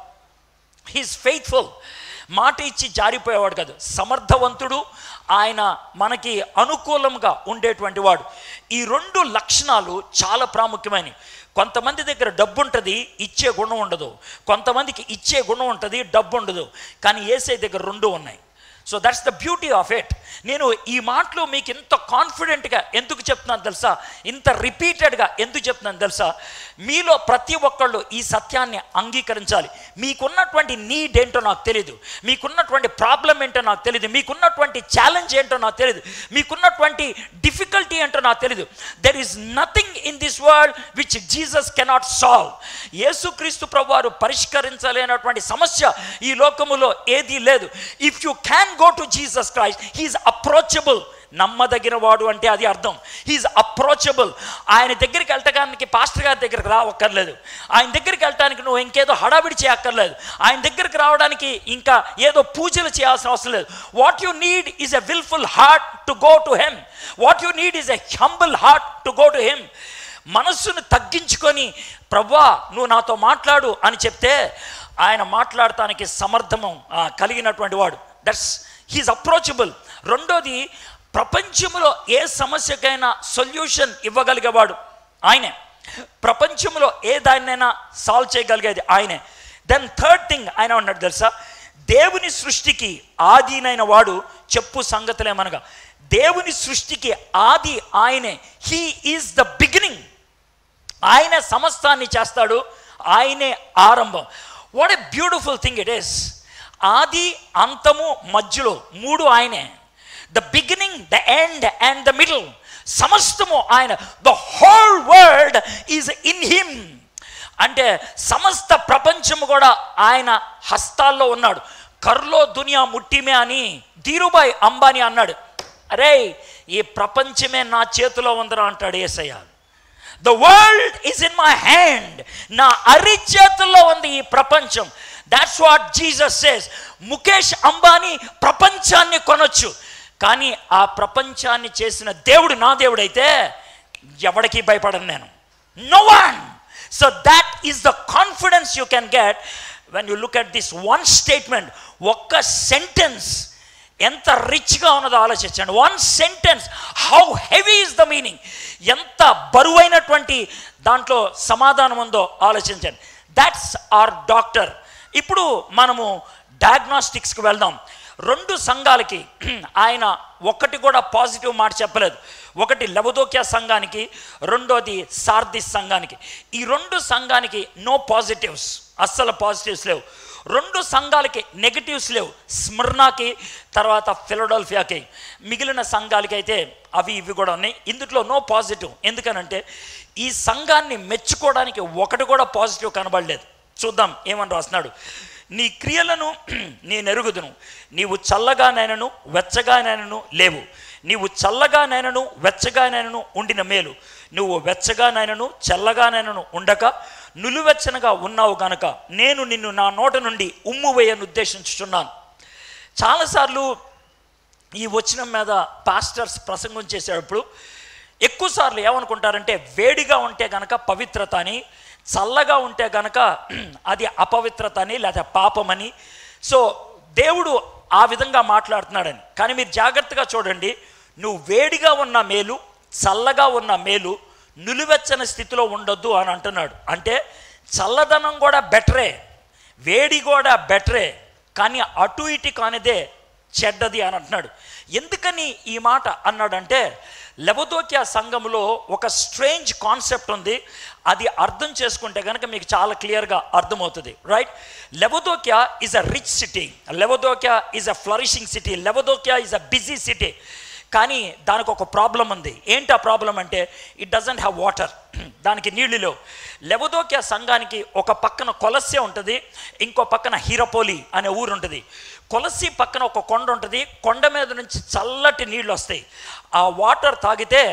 హీస్ ఫెయిత్ఫుల్ మాట ఇచ్చి జారిపోయేవాడు కాదు సమర్థవంతుడు ఆయన మనకి అనుకూలంగా ఉండేటువంటి వాడు ఈ రెండు లక్షణాలు చాలా ప్రాముఖ్యమైనవి కొంతమంది దగ్గర డబ్బు ఉంటుంది ఇచ్చే గుణం ఉండదు కొంతమందికి ఇచ్చే గుణం ఉంటుంది డబ్బు ఉండదు కానీ ఏసై దగ్గర రెండు ఉన్నాయి so that's the beauty of it నేను ఈ మాటలు మీకు ఇంత కాన్ఫిడెంట్గా ఎందుకు చెప్తున్నాను తెలుసా ఇంత రిపీటెడ్గా ఎందుకు చెప్తున్నాను తెలుసా మీలో ప్రతి ఒక్కళ్ళు ఈ సత్యాన్ని అంగీకరించాలి మీకున్నటువంటి నీడ్ ఏంటో నాకు తెలియదు మీకున్నటువంటి ప్రాబ్లం ఏంటో నాకు తెలియదు మీకున్నటువంటి ఛాలెంజ్ ఏంటో నాకు తెలియదు మీకున్నటువంటి డిఫికల్టీ ఏంటో నాకు తెలియదు there is nothing in this world which Jesus cannot solve యేసుక్రీస్తు ప్రభు వారు పరిష్కరించలేనటువంటి సమస్య ఈ లోకములో ఏదీ లేదు if you can go to Jesus Christ he is approachable నమ్మదగిన వాడు అంటే అది అర్థం హీఈస్ అప్రోచబుల్ ఆయన దగ్గరికి వెళ్ళటానికి పాస్టర్ గారి దగ్గరికి రావక్కర్లేదు ఆయన దగ్గరికి వెళ్ళటానికి నువ్వు ఇంకేదో హడావిడి చేయక్కర్లేదు ఆయన దగ్గరికి రావడానికి ఇంకా ఏదో పూజలు చేయాల్సిన అవసరం లేదు what you need is a wilful heart to go to him what you need is a humble heart to go to him మనస్సును తగ్గించుకొని ప్రభా నువ్వు నాతో మాట్లాడు అని చెప్తే ఆయన మాట్లాడటానికి సమర్థము ఆ, కలిగినటువంటి వాడు దట్స్ హీస్ అప్రోచబుల్ రెండోది ప్రపంచంలో ఏ సమస్యకైనా సొల్యూషన్ ఇవ్వగలిగేవాడు ఆయనే ప్రపంచంలో ఏ దాన్నైనా సాల్వ్ చేయగలిగేది ఆయనే దెన్ థర్డ్ థింగ్ ఆయన ఉన్నాడు తెలుసా దేవుని సృష్టికి ఆదినైన వాడు చెప్పు సంగతులేమనగా దేవుని సృష్టికి ఆది ఆయనే హీ ఈజ్ ద బిగినింగ్ ఆయన సమస్తాన్ని చేస్తాడు ఆయనే ఆరంభం what a beautiful thing it is ఆది అంతము మధ్యలో మూడు ఆయనే the beginning the end and the middle సమస్తము ఆయన the whole world is in him అంటే సమస్త ప్రపంచము కూడా ఆయన హస్తాల్లో ఉన్నాడు కర్లో దునియా ముట్టిమే అని ధీరుబాయ్ అంబానీ అన్నాడు అరే ఈ ప్రపంచమే నా చేతిలో ఉందరా అంటాడు ఏసయ్య the world is in my hand నా అరి చేతుల్లో ఉంది ఈ ప్రపంచం that's what Jesus says Mukesh Ambani ప్రపంచాన్ని కొనొచ్చు కానీ ఆ ప్రపంచాన్ని చేసిన దేవుడు నా దేవుడైతే ఎవడికి భయపడను నేను no one so that is the confidence you can get when you look at this one statement ఒక్క సెంటెన్స్ ఎంత రిచ్గా ఉన్నదో ఆలోచించండి one sentence how heavy is the meaning ఎంత బరువైనటువంటి దాంట్లో సమాధానం ఉందో ఆలోచించండి దాట్స్ ఆర్ డాక్టర్ ఇప్పుడు మనము డయాగ్నాస్టిక్స్కి వెళ్దాం రెండు సంఘాలకి ఆయన ఒక్కటి కూడా పాజిటివ్ మాట చెప్పలేదు ఒకటి లవదోక్య సంఘానికి రెండోది సార్దిస్ సంఘానికి ఈ రెండు సంఘానికి నో పాజిటివ్స్ అస్సలు పాజిటివ్స్ లేవు రెండు సంఘాలకి నెగటివ్స్ లేవు స్మరణకి తర్వాత ఫిలడల్ఫియాకి మిగిలిన సంఘాలకి అయితే అవి ఇవి కూడా ఉన్నాయి ఇందులో నో పాజిటివ్ ఎందుకనంటే ఈ సంఘాన్ని మెచ్చుకోవడానికి ఒకటి కూడా పాజిటివ్ కనబడలేదు చూద్దాం ఏమని రాస్తున్నాడు నీ క్రియలను నేను ఎరుగుదును నీవు చల్లగానైనను వెచ్చగానైనను లేవు నీవు చల్లగానైనను వెచ్చగానైనను ఉండిన మేలు నువ్వు వెచ్చగానైనను చల్లగానైనను ఉండక నులువెచ్చనగా ఉన్నావు గనక నేను నిన్ను నా నోట నుండి ఉమ్ము వేయను ఉద్దేశించుచున్నాను చాలాసార్లు ఈ వచనం మీద పాస్టర్స్ ప్రసంగం చేసేటప్పుడు ఎక్కువసార్లు ఏమనుకుంటారంటే వేడిగా ఉంటే గనక పవిత్రత అని చల్లగా ఉంటే గనక అది అపవిత్రత అని లేదా పాపమని సో దేవుడు ఆ విధంగా మాట్లాడుతున్నాడని కానీ మీరు జాగ్రత్తగా చూడండి నువ్వు వేడిగా ఉన్న మేలు చల్లగా ఉన్న మేలు నిలువెచ్చని స్థితిలో ఉండొద్దు అని అంటున్నాడు అంటే చల్లదనం కూడా బెటరే వేడి కూడా బెటరే కానీ అటు ఇటు కానిదే చెడ్డది అని అంటున్నాడు ఎందుకని ఈ మాట అన్నాడంటే లెబదోక్య సంఘంలో ఒక స్ట్రేంజ్ కాన్సెప్ట్ ఉంది అది అర్థం చేసుకుంటే కనుక మీకు చాలా క్లియర్గా అర్థమవుతుంది right Laodicea is a rich city Laodicea is a flourishing city Laodicea is a busy city కానీ దానికి ఒక ప్రాబ్లం ఉంది ఏంటి ఆ ప్రాబ్లం అంటే ఇట్ డజంట్ హ్యావ్ వాటర్ దానికి నీళ్లు లేవు లెవదోక్య సంఘానికి ఒక పక్కన కొలస్సే ఉంటుంది ఇంకో పక్కన హీరపోలి అనే ఊరు ఉంటుంది కొలసి పక్కన ఒక కొండ ఉంటుంది కొండ మీద నుంచి చల్లటి నీళ్ళు వస్తాయి ఆ వాటర్ తాగితే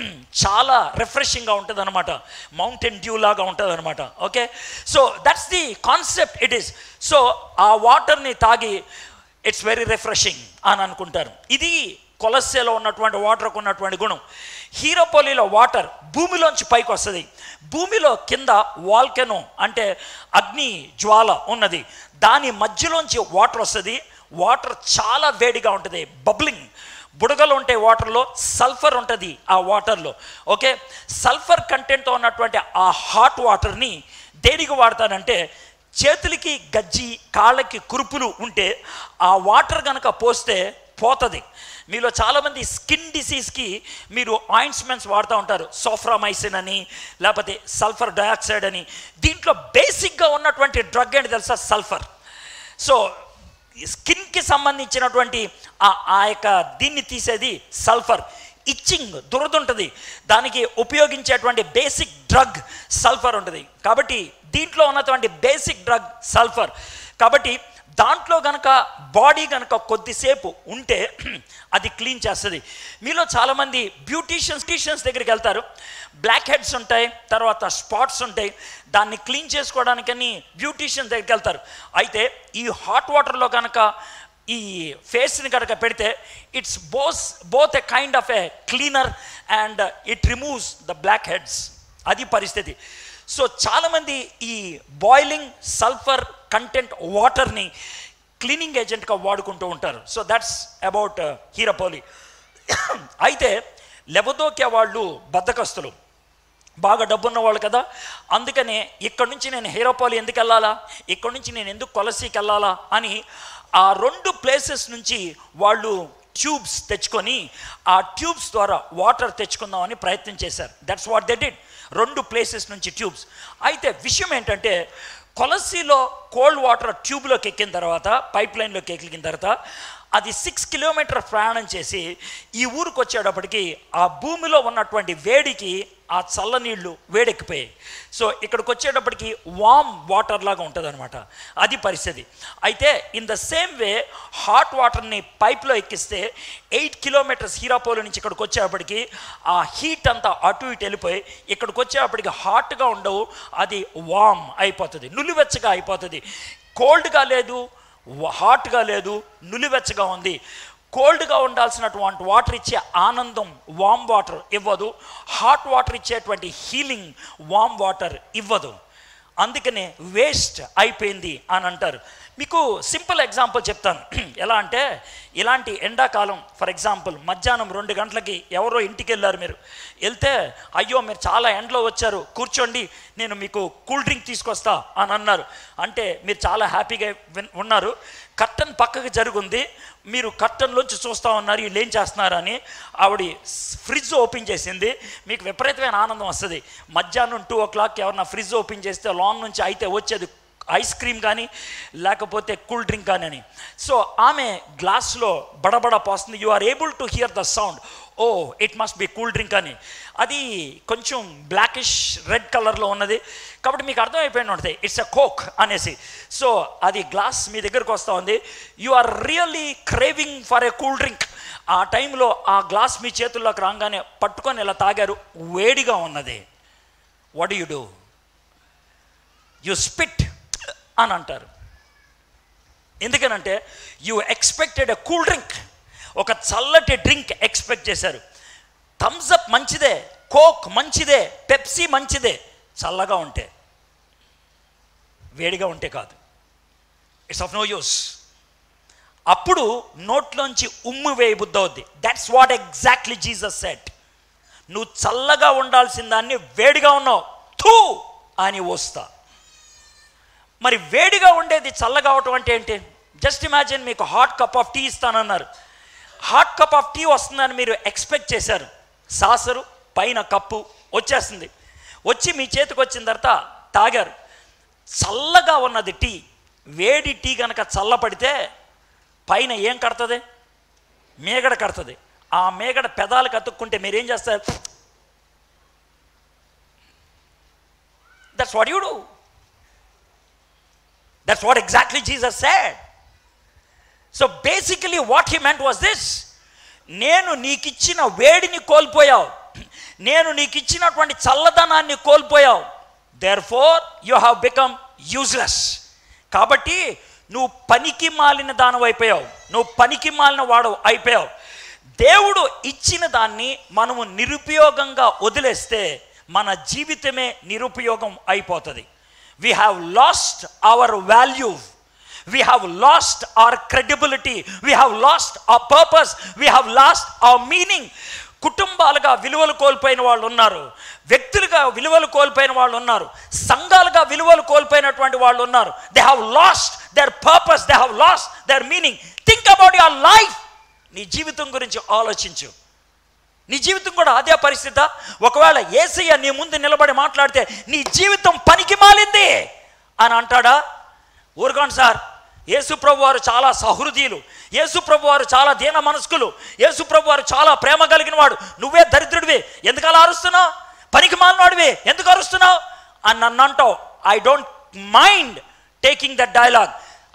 చాలా రిఫ్రెషింగ్గా ఉంటుంది అనమాట మౌంటైన్ డ్యూ లాగా ఉంటుంది అనమాట okay so that's the concept it is so ఆ వాటర్ని తాగి ఇట్స్ వెరీ రిఫ్రెషింగ్ అని అనుకుంటారు ఇది కొలస్సేలో ఉన్నటువంటి వాటర్కు ఉన్నటువంటి గుణం హీరోపోలిలో వాటర్ భూమిలోంచి పైకి వస్తుంది భూమిలో కింద వాల్కెనో అంటే అగ్ని జ్వాల ఉన్నది దాని మధ్యలోంచి వాటర్ వస్తుంది వాటర్ చాలా వేడిగా ఉంటుంది బబ్లింగ్ బుడగలు ఉంటాయి వాటర్లో సల్ఫర్ ఉంటుంది ఆ వాటర్లో ఓకే సల్ఫర్ కంటెంట్తో ఉన్నటువంటి ఆ హాట్ వాటర్ని దేనికి వాడతానంటే చేతులకి గజ్జి కాళ్ళకి కురుపులు ఉంటే ఆ వాటర్ కనుక పోస్తే పోతుంది మీలో చాలామంది స్కిన్ డిసీజ్కి మీరు ఆయింట్మెంట్స్ వాడుతూ ఉంటారు సోఫ్రామైసిన్ అని లేకపోతే సల్ఫర్ డయాక్సైడ్ అని దీంట్లో బేసిక్గా ఉన్నటువంటి డ్రగ్ ఏంటి తెలుసా సల్ఫర్ సో స్కిన్కి సంబంధించినటువంటి ఆ ఆ యొక్క దీన్ని తీసేది సల్ఫర్ ఇచ్చింగ్ దురదుంటుంది దానికి ఉపయోగించేటువంటి బేసిక్ డ్రగ్ సల్ఫర్ ఉంటుంది కాబట్టి దీంట్లో ఉన్నటువంటి బేసిక్ డ్రగ్ సల్ఫర్ కాబట్టి దాంట్లో గనక బాడీ గనక కొద్దిసేపు ఉంటే అది క్లీన్ చేస్తుంది మీలో చాలామంది బ్యూటీషియన్స్ బ్యూటీషియన్స్ దగ్గరికి వెళ్తారు బ్లాక్ హెడ్స్ ఉంటాయి తర్వాత స్పాట్స్ ఉంటాయి దాన్ని క్లీన్ చేసుకోవడానికని బ్యూటీషియన్ దగ్గరికి వెళ్తారు అయితే ఈ హాట్ వాటర్లో కనుక ఈ ఫేస్ని కనుక పెడితే it's boss both a kind of a cleaner and it removes the blackheads అది పరిస్థితి సో చాలామంది ఈ బాయిలింగ్ సల్ఫర్ కంటెంట్ వాటర్ని క్లీనింగ్ ఏజెంట్గా వాడుకుంటూ ఉంటారు సో దట్స్ అబౌట్ హీరపోలి అయితే లెవదోకే వాళ్ళు బద్దకస్తులు బాగా డబ్బున్న వాళ్ళు కదా అందుకనే ఇక్కడ నుంచి నేను హీరోపాలి ఎందుకు వెళ్ళాలా ఇక్కడ నుంచి నేను ఎందుకు కొలసీకి వెళ్ళాలా అని ఆ రెండు ప్లేసెస్ నుంచి వాళ్ళు ట్యూబ్స్ తెచ్చుకొని ఆ ట్యూబ్స్ ద్వారా వాటర్ తెచ్చుకుందామని ప్రయత్నం చేశారు దట్స్ వాట్ దే డిడ్ రెండు ప్లేసెస్ నుంచి ట్యూబ్స్ అయితే విషయం ఏంటంటే కొలసీలో కోల్డ్ వాటర్ ట్యూబ్లోకి ఎక్కిన తర్వాత పైప్ లైన్లోకి ఎక్కిన తర్వాత అది సిక్స్ కిలోమీటర్ ప్రయాణం చేసి ఈ ఊరికి వచ్చేటప్పటికి ఆ భూమిలో ఉన్నటువంటి వేడికి ఆ చల్లనీళ్ళు వేడెక్కిపోయాయి సో ఇక్కడికి వచ్చేటప్పటికి వామ్ వాటర్ లాగా ఉంటుంది అనమాట అది పరిస్థితి అయితే in the same way hot వాటర్ని పైప్లో ఎక్కిస్తే ఎయిట్ కిలోమీటర్స్ హీరాపోలు నుంచి ఇక్కడికి వచ్చేటప్పటికి ఆ హీట్ అంతా అటు ఇటు వెళ్ళిపోయి ఇక్కడికి వచ్చేటప్పటికి హాట్గా ఉండవు అది వామ్ అయిపోతుంది నులివెచ్చగా అయిపోతుంది కోల్డ్గా లేదు హాట్గా లేదు నులివెచ్చగా ఉంది కోల్డ్గా ఉండాల్సినటువంటి వాటర్ ఇచ్చే ఆనందం వామ్ వాటర్ ఇవ్వదు హాట్ వాటర్ ఇచ్చేటువంటి హీలింగ్ వామ్ వాటర్ ఇవ్వదు అందుకనే వేస్ట్ అయిపోయింది అని అంటారు మీకు సింపుల్ ఎగ్జాంపుల్ చెప్తాను ఎలా అంటే ఇలాంటి ఎండాకాలం ఫర్ ఎగ్జాంపుల్ మధ్యాహ్నం రెండు గంటలకి ఎవరో ఇంటికి వెళ్ళారు మీరు వెళ్తే అయ్యో మీరు చాలా ఎండలో వచ్చారు కూర్చోండి నేను మీకు కూల్ డ్రింక్ తీసుకొస్తా అని అన్నారు అంటే మీరు చాలా హ్యాపీగా విన్- ఉన్నారు కర్టన్ పక్కకి జరుగుంది మీరు కర్టన్లోంచి చూస్తూ ఉన్నారు వీళ్ళు ఏం చేస్తున్నారు అని ఆవిడ ఫ్రిడ్జ్ ఓపెన్ చేసింది మీకు విపరీతమైన ఆనందం వస్తుంది మధ్యాహ్నం టూ ఓ క్లాక్ ఎవరన్నా ఫ్రిడ్జ్ ఓపెన్ చేస్తే లాన్ నుంచి అయితే వచ్చేది ఐస్ క్రీమ్ కానీ లేకపోతే కూల్ డ్రింక్ కానీ అని సో ఆమె గ్లాస్లో బడబడ పోస్తుంది you are able to hear the sound oh it must be cool drink అని అది కొంచెం బ్లాకిష్ రెడ్ కలర్లో ఉన్నది కాబట్టి మీకు అర్థమైపోయిన ఉంటుంది ఇట్స్ అ కోక్ అనేసి సో అది గ్లాస్ మీ దగ్గరకు వస్తూ ఉంది you are really craving for a cool drink ఆ టైంలో ఆ గ్లాస్ మీ చేతుల్లోకి రాగానే పట్టుకొని ఇలా తాగారు వేడిగా ఉన్నది what you do you spit అని అంటారు ఎందుకనంటే you expected a cool drink ఒక చల్లటి డ్రింక్ ఎక్స్పెక్ట్ చేశారు థమ్స్ అప్ మంచిదే కోక్ మంచిదే పెప్సీ మంచిదే చల్లగా ఉంటే వేడిగా ఉంటే కాదు ఇట్స్ ఆఫ్ నో యూస్ అప్పుడు నోట్లోంచి ఉమ్ము వేయబుద్ధి అవుద్ది that's what exactly Jesus said నువ్వు చల్లగా ఉండాల్సిన దాన్ని వేడిగా ఉన్నావు థూ అని వస్తా మరి వేడిగా ఉండేది చల్లగా అవటం అంటే ఏంటి జస్ట్ ఇమాజిన్ మీకు హాట్ కప్ ఆఫ్ టీ ఇస్తానన్నారు హాట్ కప్ ఆఫ్ టీ వస్తుందని మీరు ఎక్స్పెక్ట్ చేశారు సాసరు పైన కప్పు వచ్చేస్తుంది వచ్చి మీ చేతికి వచ్చిన తర్వాత తాగారు చల్లగా ఉన్నది టీ వేడి టీ కనుక చల్లపడితే పైన ఏం కడుతుంది మేగడ కడుతుంది ఆ మేగడ పెదాలు కతుక్కుంటే మీరేం చేస్తారు that's what you do That's what exactly Jesus said. So basically, what he meant was this నేను నీకిచ్చిన వేడిని కోల్పోయావు నేను నీకు ఇచ్చినటువంటి చల్లదనాన్ని కోల్పోయావు therefore you have become useless కాబట్టి నువ్వు పనికి మాలిన దానం అయిపోయావు నువ్వు పనికి మాలిన వాడు అయిపోయావు దేవుడు ఇచ్చిన దాన్ని మనము నిరుపయోగంగా వదిలేస్తే మన జీవితమే నిరుపయోగం అయిపోతుంది we have lost our value we have lost our credibility we have lost our purpose we have lost our meaning కుటుంబాలుగా విలువలు కోల్పోయిన వాళ్ళు ఉన్నారు వ్యక్తులుగా విలువలు కోల్పోయిన వాళ్ళు ఉన్నారు సంఘాలుగా విలువలు కోల్పోయినటువంటి వాళ్ళు ఉన్నారు they have lost their purpose they have lost their meaning think about your life నీ జీవితం గురించి ఆలోచించు నీ జీవితం కూడా అదే పరిస్థితి ఒకవేళ ఏసయ్య నీ ముందు నిలబడి మాట్లాడితే నీ జీవితం పనికి మాలింది అని అంటాడా ఊరుకోండి సార్ యేసుప్రభు వారు చాలా సహృదయులు యేసుప్రభు వారు చాలా దీన మనస్కులు యేసుప్రభు వారు చాలా ప్రేమ కలిగిన వాడు నువ్వే దరిద్రుడివి ఎందుకు అలా అరుస్తున్నావు పనికి మాలినవాడివి ఎందుకు అరుస్తున్నావు అని నన్ను అంటావు I don't mind taking that dialogue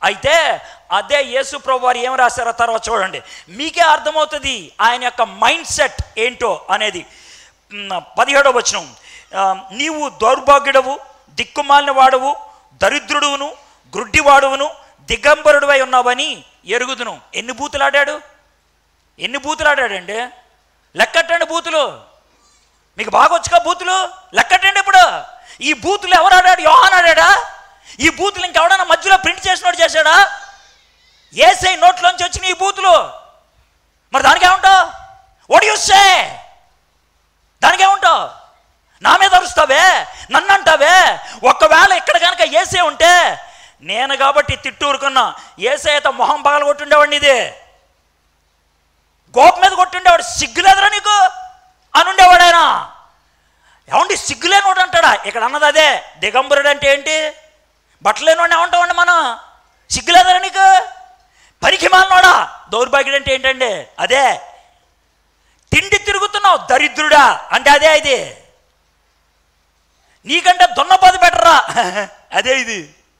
అయితే అదే యేసు ప్రభు వారు ఏం రాశారో తర్వాత చూడండి మీకే అర్థమవుతుంది ఆయన యొక్క మైండ్ సెట్ ఏంటో అనేది మ్, పదిహేడవ వచనం ఆ, నీవు దౌర్భాగ్యుడవు దిక్కుమాలిన వాడవు దరిద్రుడువును గ్రుడ్డివాడువును దిగంబరుడువై ఉన్నావని ఎరుగుదును ఎన్ని బూతులాడాడు ఎన్ని బూతులాడాడండి లెక్కట్టండి బూతులు మీకు బాగా వచ్చుగా బూతులు లెక్కట్టండి ఇప్పుడు ఈ బూతులు ఎవరు ఆడాడు యోహాన్ ఆడాడా ఈ బూతులు ఇంకెవడన్నా మధ్యలో ప్రింట్ చేసినోడు చేశాడా ఏసై నోట్లోంచి వచ్చిన ఈ బూతులు మరి దానికి ఏముంటావు వాట్ యు సే దానికి ఏముంటావు నా మీద అరుస్తావే నన్ను అంటావే ఒకవేళ ఇక్కడ కనుక ఏసే ఉంటే నేను కాబట్టి తిట్టూరుకున్నా ఏసే అయితే మొహం పగల కొట్టుండేవాడిని ఇది గోప మీద కొట్టుండేవాడు సిగ్గులేదురా నీకు అని ఉండేవాడు ఆయన ఏమండి సిగ్గులేనోడు అంటాడా ఇక్కడ అన్నది అదే దిగంబరుడు అంటే ఏంటి బట్టలేనోడిని ఏమంటామండి మనం సిగ్గులేదురా నీకు పనికి మాలినోడా దౌర్భాగ్యుడు అంటే ఏంటండి అదే తిండి తిరుగుతున్నావు దరిద్రుడా అంటే అదే ఇది నీకంటే దున్నపోదు బెటరా అదే ఇది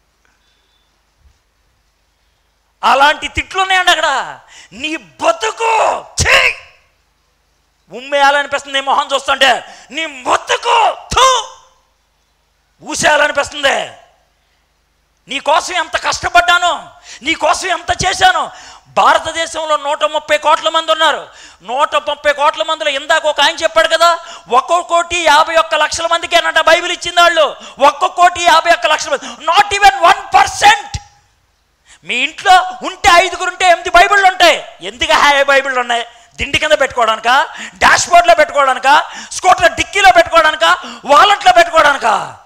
అలాంటి తిట్లు ఉన్నాయండి అక్కడ నీ బతుకు ఛీ! ఉమ్మేయాలనిపిస్తుంది నీ మొహం చూస్తుంటే నీ బతుకు థూ! ఊసేయాలనిపిస్తుంది నీ కోసం ఎంత కష్టపడ్డాను నీ కోసం ఎంత చేశాను భారతదేశంలో నూట ముప్పై కోట్ల మంది ఉన్నారు నూట ముప్పై కోట్ల మందిలో ఇందాక ఒక ఆయన చెప్పాడు కదా ఒక్కో కోటి యాభై ఒక్క లక్షల మందికేనంట బైబిల్ ఇచ్చింది వాళ్ళు ఒక్క కోటి యాభై ఒక్క లక్షల మంది నాట్ ఈవెన్ వన్ పర్సెంట్ మీ ఇంట్లో ఉంటే ఐదుగురు ఉంటే ఎనిమిది బైబిళ్ళు ఉంటాయి ఎందుకు హాయ్ బైబిళ్ళు ఉన్నాయి దిండి కింద పెట్టుకోవడానిక డాష్ బోర్డ్లో పెట్టుకోవడానిక స్కూటర్ డిక్కీలో పెట్టుకోవడానిక వాలెట్లో పెట్టుకోవడానిక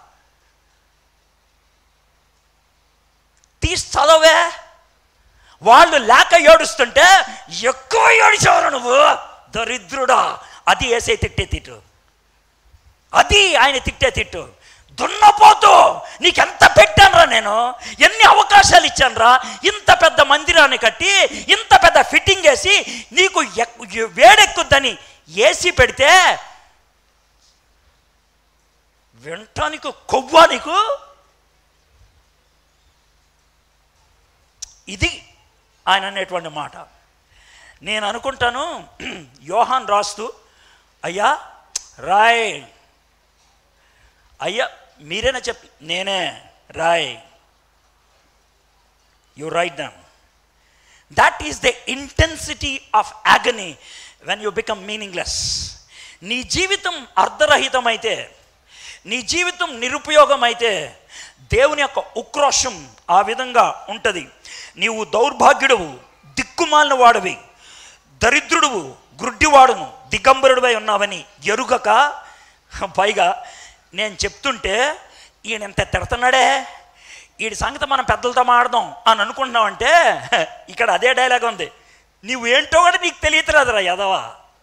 తీసి చదవే వాళ్ళు లేక ఏడుస్తుంటే ఎక్కువ ఏడిచావు నువ్వు దరిద్రుడా అది వేసే తిట్టే తిట్టు అది ఆయన తిట్టే తిట్టు దున్నపోతూ నీకెంత పెట్టానురా నేను ఎన్ని అవకాశాలు ఇచ్చానురా ఇంత పెద్ద మందిరాన్ని కట్టి ఇంత పెద్ద ఫిట్టింగ్ వేసి నీకు ఎక్- వేడెక్కుద్దని ఏసీ పెడితే వినటానికి కొవ్వా నీకు ఇది ఆయన అనేటువంటి మాట నేను అనుకుంటాను యోహాన్ రాస్తూ అయ్యా రాయ్ అయ్యా మీరేనా చెప్ నేనే రాయ్ యు రైట్ దమ్ that is the intensity of agony when you become meaningless నీ జీవితం అర్ధరహితమైతే నీ జీవితం నిరుపయోగమైతే దేవుని యొక్క ఉక్రోషం ఆ విధంగా ఉంటుంది నీవు దౌర్భాగ్యుడువు దిక్కుమాలిన వాడివి దరిద్రుడువు గ్రుడ్డివాడును దిగంబరుడివై ఉన్నావని ఎరుగక పైగా నేను చెప్తుంటే ఈయన ఎంత తిడుతున్నాడే వీడి సంగతి మనం పెద్దలతో మాడదాం అని అనుకుంటున్నామంటే ఇక్కడ అదే డైలాగ్ ఉంది నువ్వేంటో కూడా నీకు తెలియట్లేదురా యదవా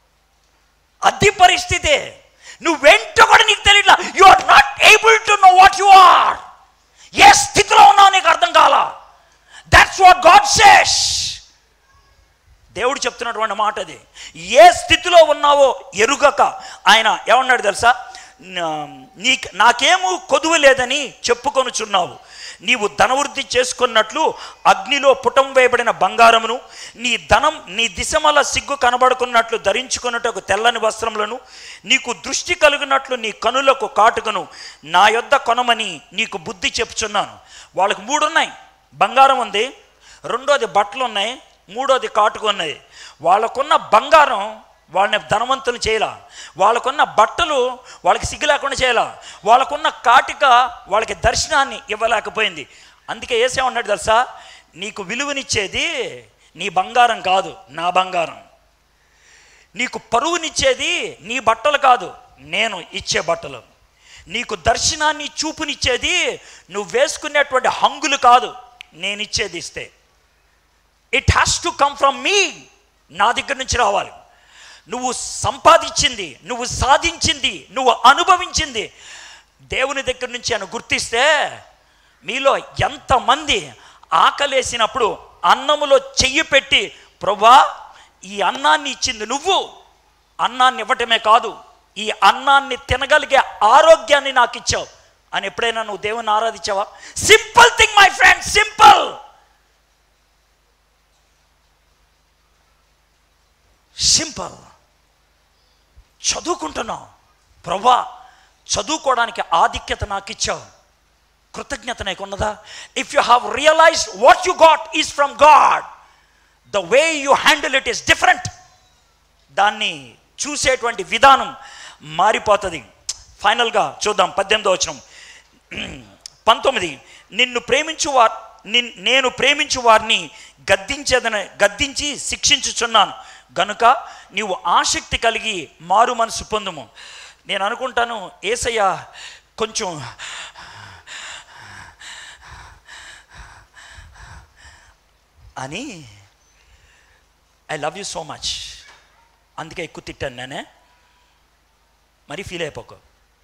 అది పరిస్థితి నువ్వేంటో కూడా నీకు తెలియట్లా you are not able to know what you are ఏ స్థితిలో ఉన్నావు నీకు అర్థం కాల దట్స్ వాట్ గాడ్ సేస్ దేవుడు చెప్తున్నటువంటి మాట అది ఏ స్థితిలో ఉన్నావో ఎరుగక ఆయన ఏమన్నాడు తెలుసా నా- నీ నాకేమూ కొదువు లేదని చెప్పుకొనుచున్నావు నీవు ధనవృద్ధి చేసుకున్నట్లు అగ్నిలో పుటం వేయబడిన బంగారమును నీ ధనం నీ దిశమల సిగ్గు కనబడుకున్నట్లు ధరించుకున్నట్టు తెల్లని వస్త్రములను నీకు దృష్టి కలిగినట్లు నీ కనులకు కాటుకను నా యొద్ద కొనమని నీకు బుద్ధి చెప్పుచున్నాను వాళ్ళకి మూడు ఉన్నాయి బంగారం ఉంది రెండోది బట్టలు ఉన్నాయి మూడోది కాటుకు ఉన్నాయి వాళ్ళకున్న బంగారం వాళ్ళని ధనవంతులు చేయాల వాళ్ళకున్న బట్టలు వాళ్ళకి సిగ్గు లేకుండా చేయాల వాళ్ళకున్న కాటిక వాళ్ళకి దర్శనాన్ని ఇవ్వలేకపోయింది అందుకే ఏసేమన్నాడు తెలుసా నీకు విలువనిచ్చేది నీ బంగారం కాదు నా బంగారం నీకు పరువునిచ్చేది నీ బట్టలు కాదు నేను ఇచ్చే బట్టలు నీకు దర్శనాన్ని చూపునిచ్చేది నువ్వు వేసుకునేటువంటి హంగులు కాదు నేను ఇచ్చేది ఇస్తే it has to come from me నా దగ్గర నుంచి రావాలి నువ్వు సంపాదించింది నువ్వు సాధించింది నువ్వు అనుభవించింది దేవుని దగ్గర నుంచి అని గుర్తిస్తే మీలో ఎంతమంది ఆకలేసినప్పుడు అన్నములో చెయ్యి పెట్టి ప్రభా ఈ అన్నాన్ని ఇచ్చింది నువ్వు అన్నాన్ని ఇవ్వటమే కాదు ఈ అన్నాన్ని తినగలిగే ఆరోగ్యాన్ని నాకు ఇచ్చావు అని ఎప్పుడైనా నువ్వు దేవుని ఆరాధించావా simple thing my friend simple simple చదువుకుంటున్నావు ప్రభా చదువుకోవడానికి ఆధిక్యత నాకు ఇచ్చావు కృతజ్ఞత నీకు ఉన్నదా if you have realise what you got is from God the way you handle it is different దాన్ని చూసేటువంటి విధానం మారిపోతుంది ఫైనల్గా చూద్దాం పద్దెనిమిదో వచనం పంతొమ్మిది నిన్ను ప్రేమించు వార్ నిన్ నేను ప్రేమించు వారిని గద్దించేదన గద్దించి శిక్షించుచున్నాను గనుక నీవు ఆసక్తి కలిగి మారు మనసు పొందుము నేను అనుకుంటాను ఏసయ్య కొంచెం అని I love you so much అందుకే ఎక్కువ తిట్టాను నేనే మరీ ఫీల్ అయిపోకు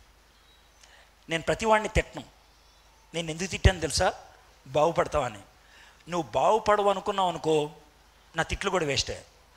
నేను ప్రతివాడిని తిట్టను నేను ఎందుకు తిట్టాను తెలుసా బాగుపడతావని నువ్వు బాగుపడవు అనుకున్నావు అనుకో నా తిట్లు కూడా వేస్టే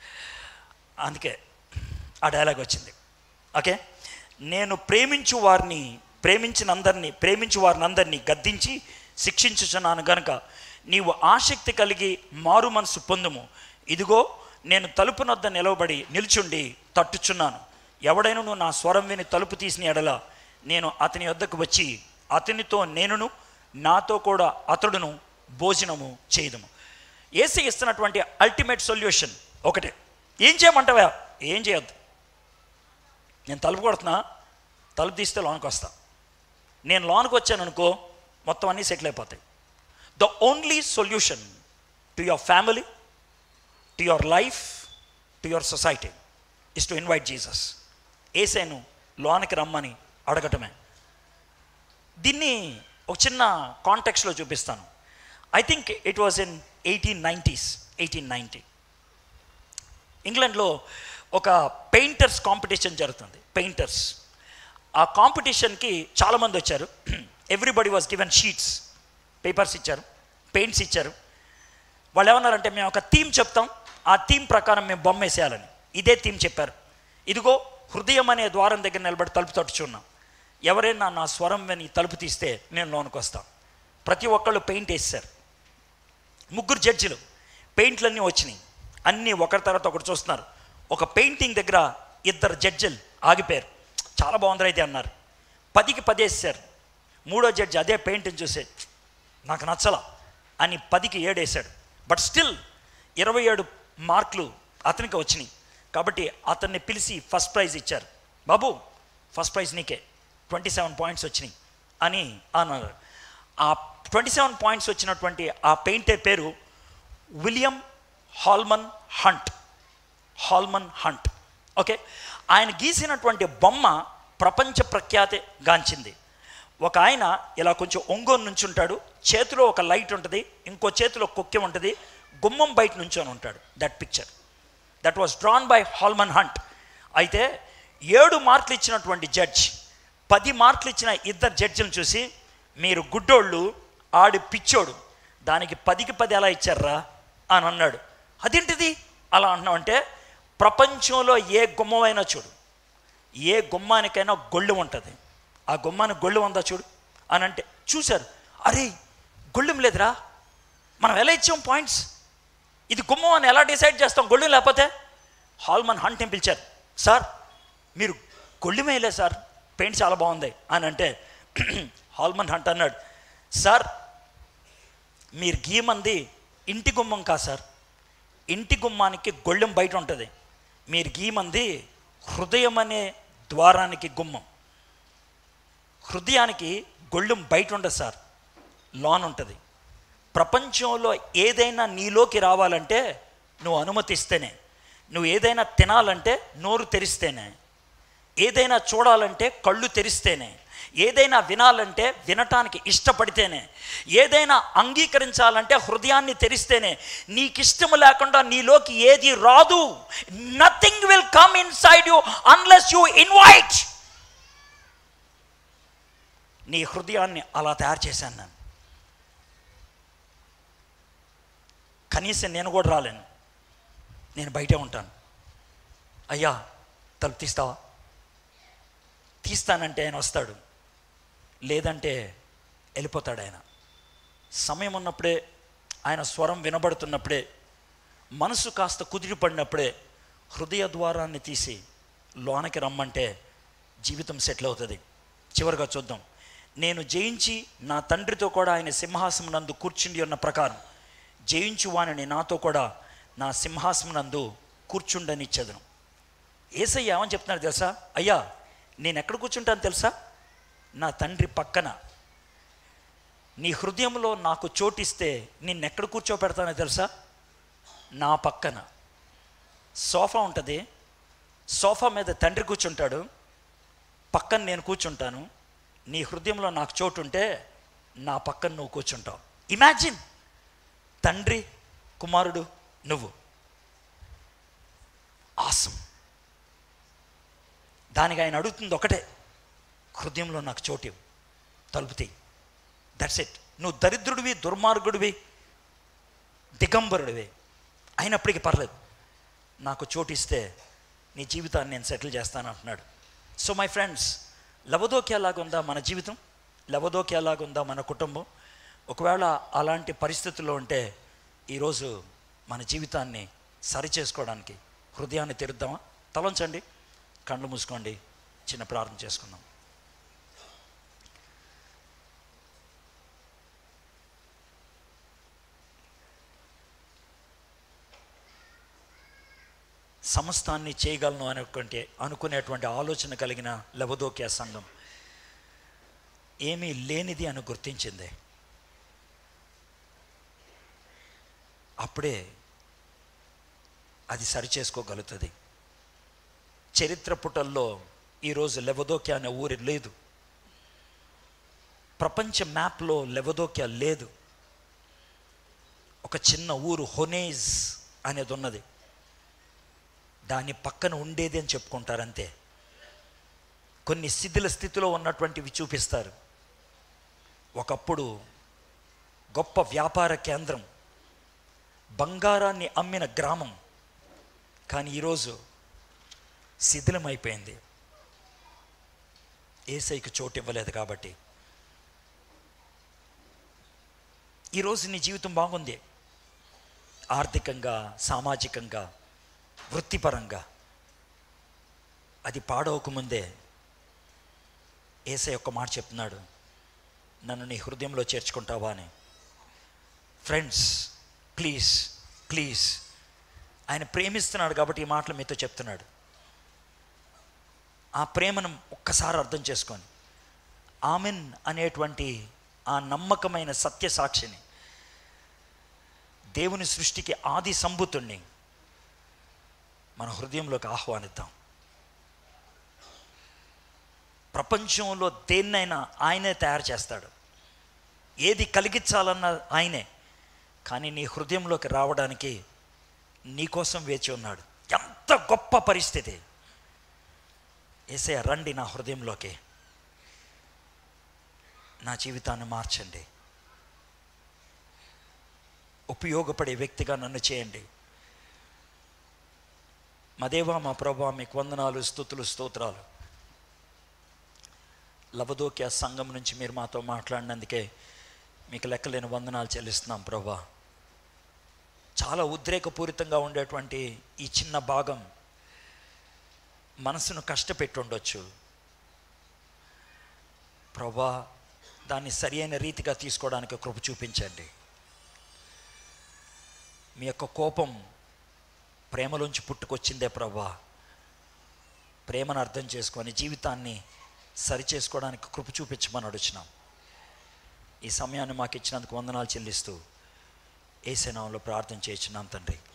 అందుకే ఆ డైలాగ్ వచ్చింది ఓకే నేను ప్రేమించు వారిని ప్రేమించిన అందరినీ ప్రేమించు వారిని అందరినీ గద్దించి శిక్షించుచున్నాను గనుక నీవు ఆసక్తి కలిగి మారు మనసు పొందుము ఇదిగో నేను తలుపు నొద్ద నిలవబడి నిల్చుండి తట్టుచున్నాను ఎవడైనా నా స్వరం విని తలుపు తీసిన ఎడల నేను అతని వద్దకు వచ్చి అతనితో నేనును నాతో కూడా అతడును భోజనము చేయదుము ఏసీ ఇస్తున్నటువంటి అల్టిమేట్ సొల్యూషన్ ఒకటే ఏం చేయమంటావా ఏం చేయొద్దు నేను తలుపు కొడుతున్నా తలుపు తీస్తే లోనికి వస్తా నేను లోనికి వచ్చాను అనుకో మొత్తం అన్నీ సెటిల్ అయిపోతాయి the only solution to your family to your life to your society is to invite Jesus ఏసేను లోనికి రమ్మని అడగటమే దీన్ని ఒక చిన్న కాంటెక్స్లో చూపిస్తాను I think it was in eighteen nineties eighteen ninety ఇంగ్లాండ్లో ఒక పెయింటర్స్ కాంపిటీషన్ జరుగుతుంది పెయింటర్స్ ఆ కాంపిటీషన్కి చాలామంది వచ్చారు everybody was given sheets papers ఇచ్చారు పెయింట్స్ ఇచ్చారు వాళ్ళు ఏమన్నారంటే మేము ఒక థీమ్ చెప్తాం ఆ థీమ్ ప్రకారం మేము బొమ్మ వేసేయాలని ఇదే థీమ్ చెప్పారు ఇదిగో హృదయం అనే ద్వారం దగ్గర నిలబడి తలుపు తట్టుచున్నాం ఎవరైనా నా స్వరం విని తలుపు తీస్తే నేను లోనికి వస్తాను ప్రతి ఒక్కళ్ళు పెయింట్ వేసారు ముగ్గురు జడ్జిలు పెయింట్లన్నీ వచ్చినాయి అన్నీ ఒకరి తర్వాత ఒకటి చూస్తున్నారు ఒక పెయింటింగ్ దగ్గర ఇద్దరు జడ్జిలు ఆగిపోయారు చాలా బాగుంది అయితే అన్నారు పదికి పది వేసారు మూడో జడ్జి అదే పెయింట్ని చూసే నాకు నచ్చలా అని పదికి ఏడు వేసాడు బట్ స్టిల్ ఇరవై ఏడు మార్కులు అతనికి వచ్చినాయి కాబట్టి అతన్ని పిలిచి ఫస్ట్ ప్రైజ్ ఇచ్చారు బాబు ఫస్ట్ ప్రైజ్ నీకే ట్వంటీ సెవెన్ పాయింట్స్ వచ్చినాయి అని అన్నారు ఆ ట్వంటీ సెవెన్ పాయింట్స్ వచ్చినటువంటి ఆ పెయింటర్ పేరు William Holman Hunt Holman Hunt okay ఆయన గీసినటువంటి బొమ్మ ప్రపంచ ప్రఖ్యాతి గాంచింది ఒక ఆయన ఇలా కొంచెం ఒంగోని నుంచి ఉంటాడు చేతిలో ఒక లైట్ ఉంటుంది ఇంకో చేతిలో కుక్కె ఉంటుంది గుమ్మం బయట నుంచొని ఉంటాడు that picture that was drawn by Holman Hunt అయితే ఏడు మార్కులు ఇచ్చినటువంటి జడ్జ్ పది మార్కులు ఇచ్చిన ఇద్దరు జడ్జిలను చూసి మీరు గుడ్డోళ్ళు ఆడి పిచ్చోడు దానికి పదికి పది ఎలా ఇచ్చారా అని అన్నాడు అదేంటిది అలా అంటున్నామంటే ప్రపంచంలో ఏ గుమ్మమైనా చూడు ఏ గుమ్మానికైనా గొళ్ళు ఉంటుంది ఆ గుమ్మానికి గొళ్ళు ఉందా చూడు అని అంటే చూశారు అరే గొళ్ళెం లేదురా మనం ఎలా ఇచ్చాం పాయింట్స్ ఇది గుమ్మం అని ఎలా డిసైడ్ చేస్తాం గొళ్ళు లేకపోతే హాల్మన్ హంట్ని పిలిచారు సార్ మీరు గొళ్ళు వేయలే సార్ పెయింట్ చాలా బాగుంది అని అంటే హాల్మన్ హంట్ అన్నాడు సార్ మీరు గీమంది ఇంటి గుమ్మం కాదు సార్ ఇంటి గుమ్మానికి గొళ్ళెం బయట ఉంటుంది మీరు గీమంది హృదయం అనే ద్వారానికి గుమ్మం హృదయానికి గొళ్ళెం బయట ఉండదు సార్ లోన్ ఉంటుంది ప్రపంచంలో ఏదైనా నీలోకి రావాలంటే నువ్వు అనుమతిస్తేనే నువ్వు ఏదైనా తినాలంటే నోరు తెరిస్తేనే ఏదైనా చూడాలంటే కళ్ళు తెరిస్తేనే ఏదైనా వినాలంటే వినటానికి ఇష్టపడితేనే ఏదైనా అంగీకరించాలంటే హృదయాన్ని తెరిస్తేనే నీకు ఇష్టం లేకుండా నీలోకి ఏది రాదు nothing will come inside you unless you invite నీ హృదయాన్ని అలా తయారు చేశాను నేను కనీసం నేను కూడా రాలేను నేను బయటే ఉంటాను అయ్యా తలుపు తీస్తావా తీస్తానంటే ఆయన వస్తాడు లేదంటే వెళ్ళిపోతాడు ఆయన సమయం ఉన్నప్పుడే ఆయన స్వరం వినబడుతున్నప్పుడే మనసు కాస్త కుదిరిపడినప్పుడే హృదయ ద్వారాన్ని తీసి లోనకి రమ్మంటే జీవితం సెటిల్ అవుతుంది చివరిగా చూద్దాం నేను జయించి నా తండ్రితో కూడా ఆయన సింహాసనం నందు కూర్చుండి ఉన్న ప్రకారం జయించు వానిని నాతో కూడా నా సింహాసనం నందు కూర్చుండనిచ్చేదను ఏసయ్య ఏమని చెప్తున్నాడు తెలుసా అయ్యా నేను ఎక్కడ కూర్చుంటాను తెలుసా నా తండ్రి పక్కన నీ హృదయంలో నాకు చోటిస్తే నిన్నెక్కడ కూర్చోపెడతానో తెలుసా నా పక్కన సోఫా ఉంటుంది సోఫా మీద తండ్రి కూర్చుంటాడు పక్కన నేను కూర్చుంటాను నీ హృదయంలో నాకు చోటు ఉంటే నా పక్కన నువ్వు కూర్చుంటావు ఇమాజిన్ తండ్రి కుమారుడు నువ్వు ఆసం దానికి ఆయన అడుగుతుంది ఒకటే హృదయంలో నాకు చోటు ఇవ్వు. తలుపు తీయి దట్స్ ఇట్ నువ్వు దరిద్రుడివి దుర్మార్గుడివి దిగంబరుడివి అయినప్పటికీ పర్లేదు నాకు చోటు ఇస్తే నీ జీవితాన్ని నేను సెటిల్ చేస్తాను అంటున్నాడు సో మై ఫ్రెండ్స్ లవదోకి ఎలాగుందా మన జీవితం లవదోకి ఎలాగుందా మన కుటుంబం ఒకవేళ అలాంటి పరిస్థితుల్లో ఉంటే ఈరోజు మన జీవితాన్ని సరి చేసుకోవడానికి హృదయాన్ని తెరుద్దామా తలంచండి కళ్ళు మూసుకోండి చిన్న ప్రార్థన చేసుకుందాం సమస్తాన్ని చేయగలను అనేటువంటి అనుకునేటువంటి ఆలోచన కలిగిన లవదోక్య సంఘం ఏమీ లేనిది అని గుర్తించింది అప్పుడే అది సరిచేసుకోగలుగుతుంది చరిత్ర పుటల్లో ఈరోజు లెవదోక్య అనే ఊరి లేదు ప్రపంచ మ్యాప్లో లెవదోక్య లేదు ఒక చిన్న ఊరు హొనేజ్ అనేది ఉన్నది దాని పక్కన ఉండేది అని చెప్పుకుంటారు అంతే కొన్ని శిథిల స్థితిలో ఉన్నటువంటివి చూపిస్తారు ఒకప్పుడు గొప్ప వ్యాపార కేంద్రం బంగారాన్ని అమ్మిన గ్రామం కానీ ఈరోజు శిథిలమైపోయింది ఏసైకి చోటు ఇవ్వలేదు కాబట్టి ఈరోజు నీ జీవితం బాగుంది ఆర్థికంగా సామాజికంగా వృత్తిపరంగా అది పాడవకముందే ఏసై ఒక్క మాట చెప్తున్నాడు నన్ను నీ హృదయంలో చేర్చుకుంటావా అని ఫ్రెండ్స్ ప్లీజ్ ప్లీజ్ ఆయన ప్రేమిస్తున్నాడు కాబట్టి ఈ మాటలు మీతో చెప్తున్నాడు ఆ ప్రేమను ఒక్కసారి అర్థం చేసుకొని ఆమెన్ అనేటువంటి ఆ నమ్మకమైన సత్య సాక్షిని దేవుని సృష్టికి ఆది సంభూతుణ్ణి మన హృదయంలోకి ఆహ్వానిద్దాం ప్రపంచంలో దేన్నైనా ఆయనే తయారు చేస్తాడు ఏది కలిగించాలన్న ఆయనే కానీ నీ హృదయంలోకి రావడానికి నీకోసం వేచి ఉన్నాడు ఎంత గొప్ప పరిస్థితి ఏసే రండి నా హృదయంలోకి నా జీవితాన్ని మార్చండి ఉపయోగపడే వ్యక్తిగా నన్ను చేయండి మా దేవా మా ప్రభా మీకు వందనాలు స్థుతులు స్తోత్రాలు లవదోక్య సంఘం నుంచి మీరు మాతో మాట్లాడినందుకే మీకు లెక్కలేని వందనాలు చెల్లిస్తున్నాం ప్రభా చాలా ఉద్రేకపూరితంగా ఉండేటువంటి ఈ చిన్న భాగం మనసును కష్టపెట్టి ఉండొచ్చు ప్రభా దాన్ని సరి అయిన రీతిగా తీసుకోవడానికి కృప చూపించండి మీ యొక్క కోపం ప్రేమలోంచి పుట్టుకొచ్చిందే ప్రభా ప్రేమను అర్థం చేసుకొని జీవితాన్ని సరి చేసుకోవడానికి కృప చూపించమని అడుచున్నాం ఈ సమయాన్ని మాకు ఇచ్చినందుకు వందనాలు చెల్లిస్తూ ఏసేనాంలో ప్రార్థన చేయించున్నాం తండ్రి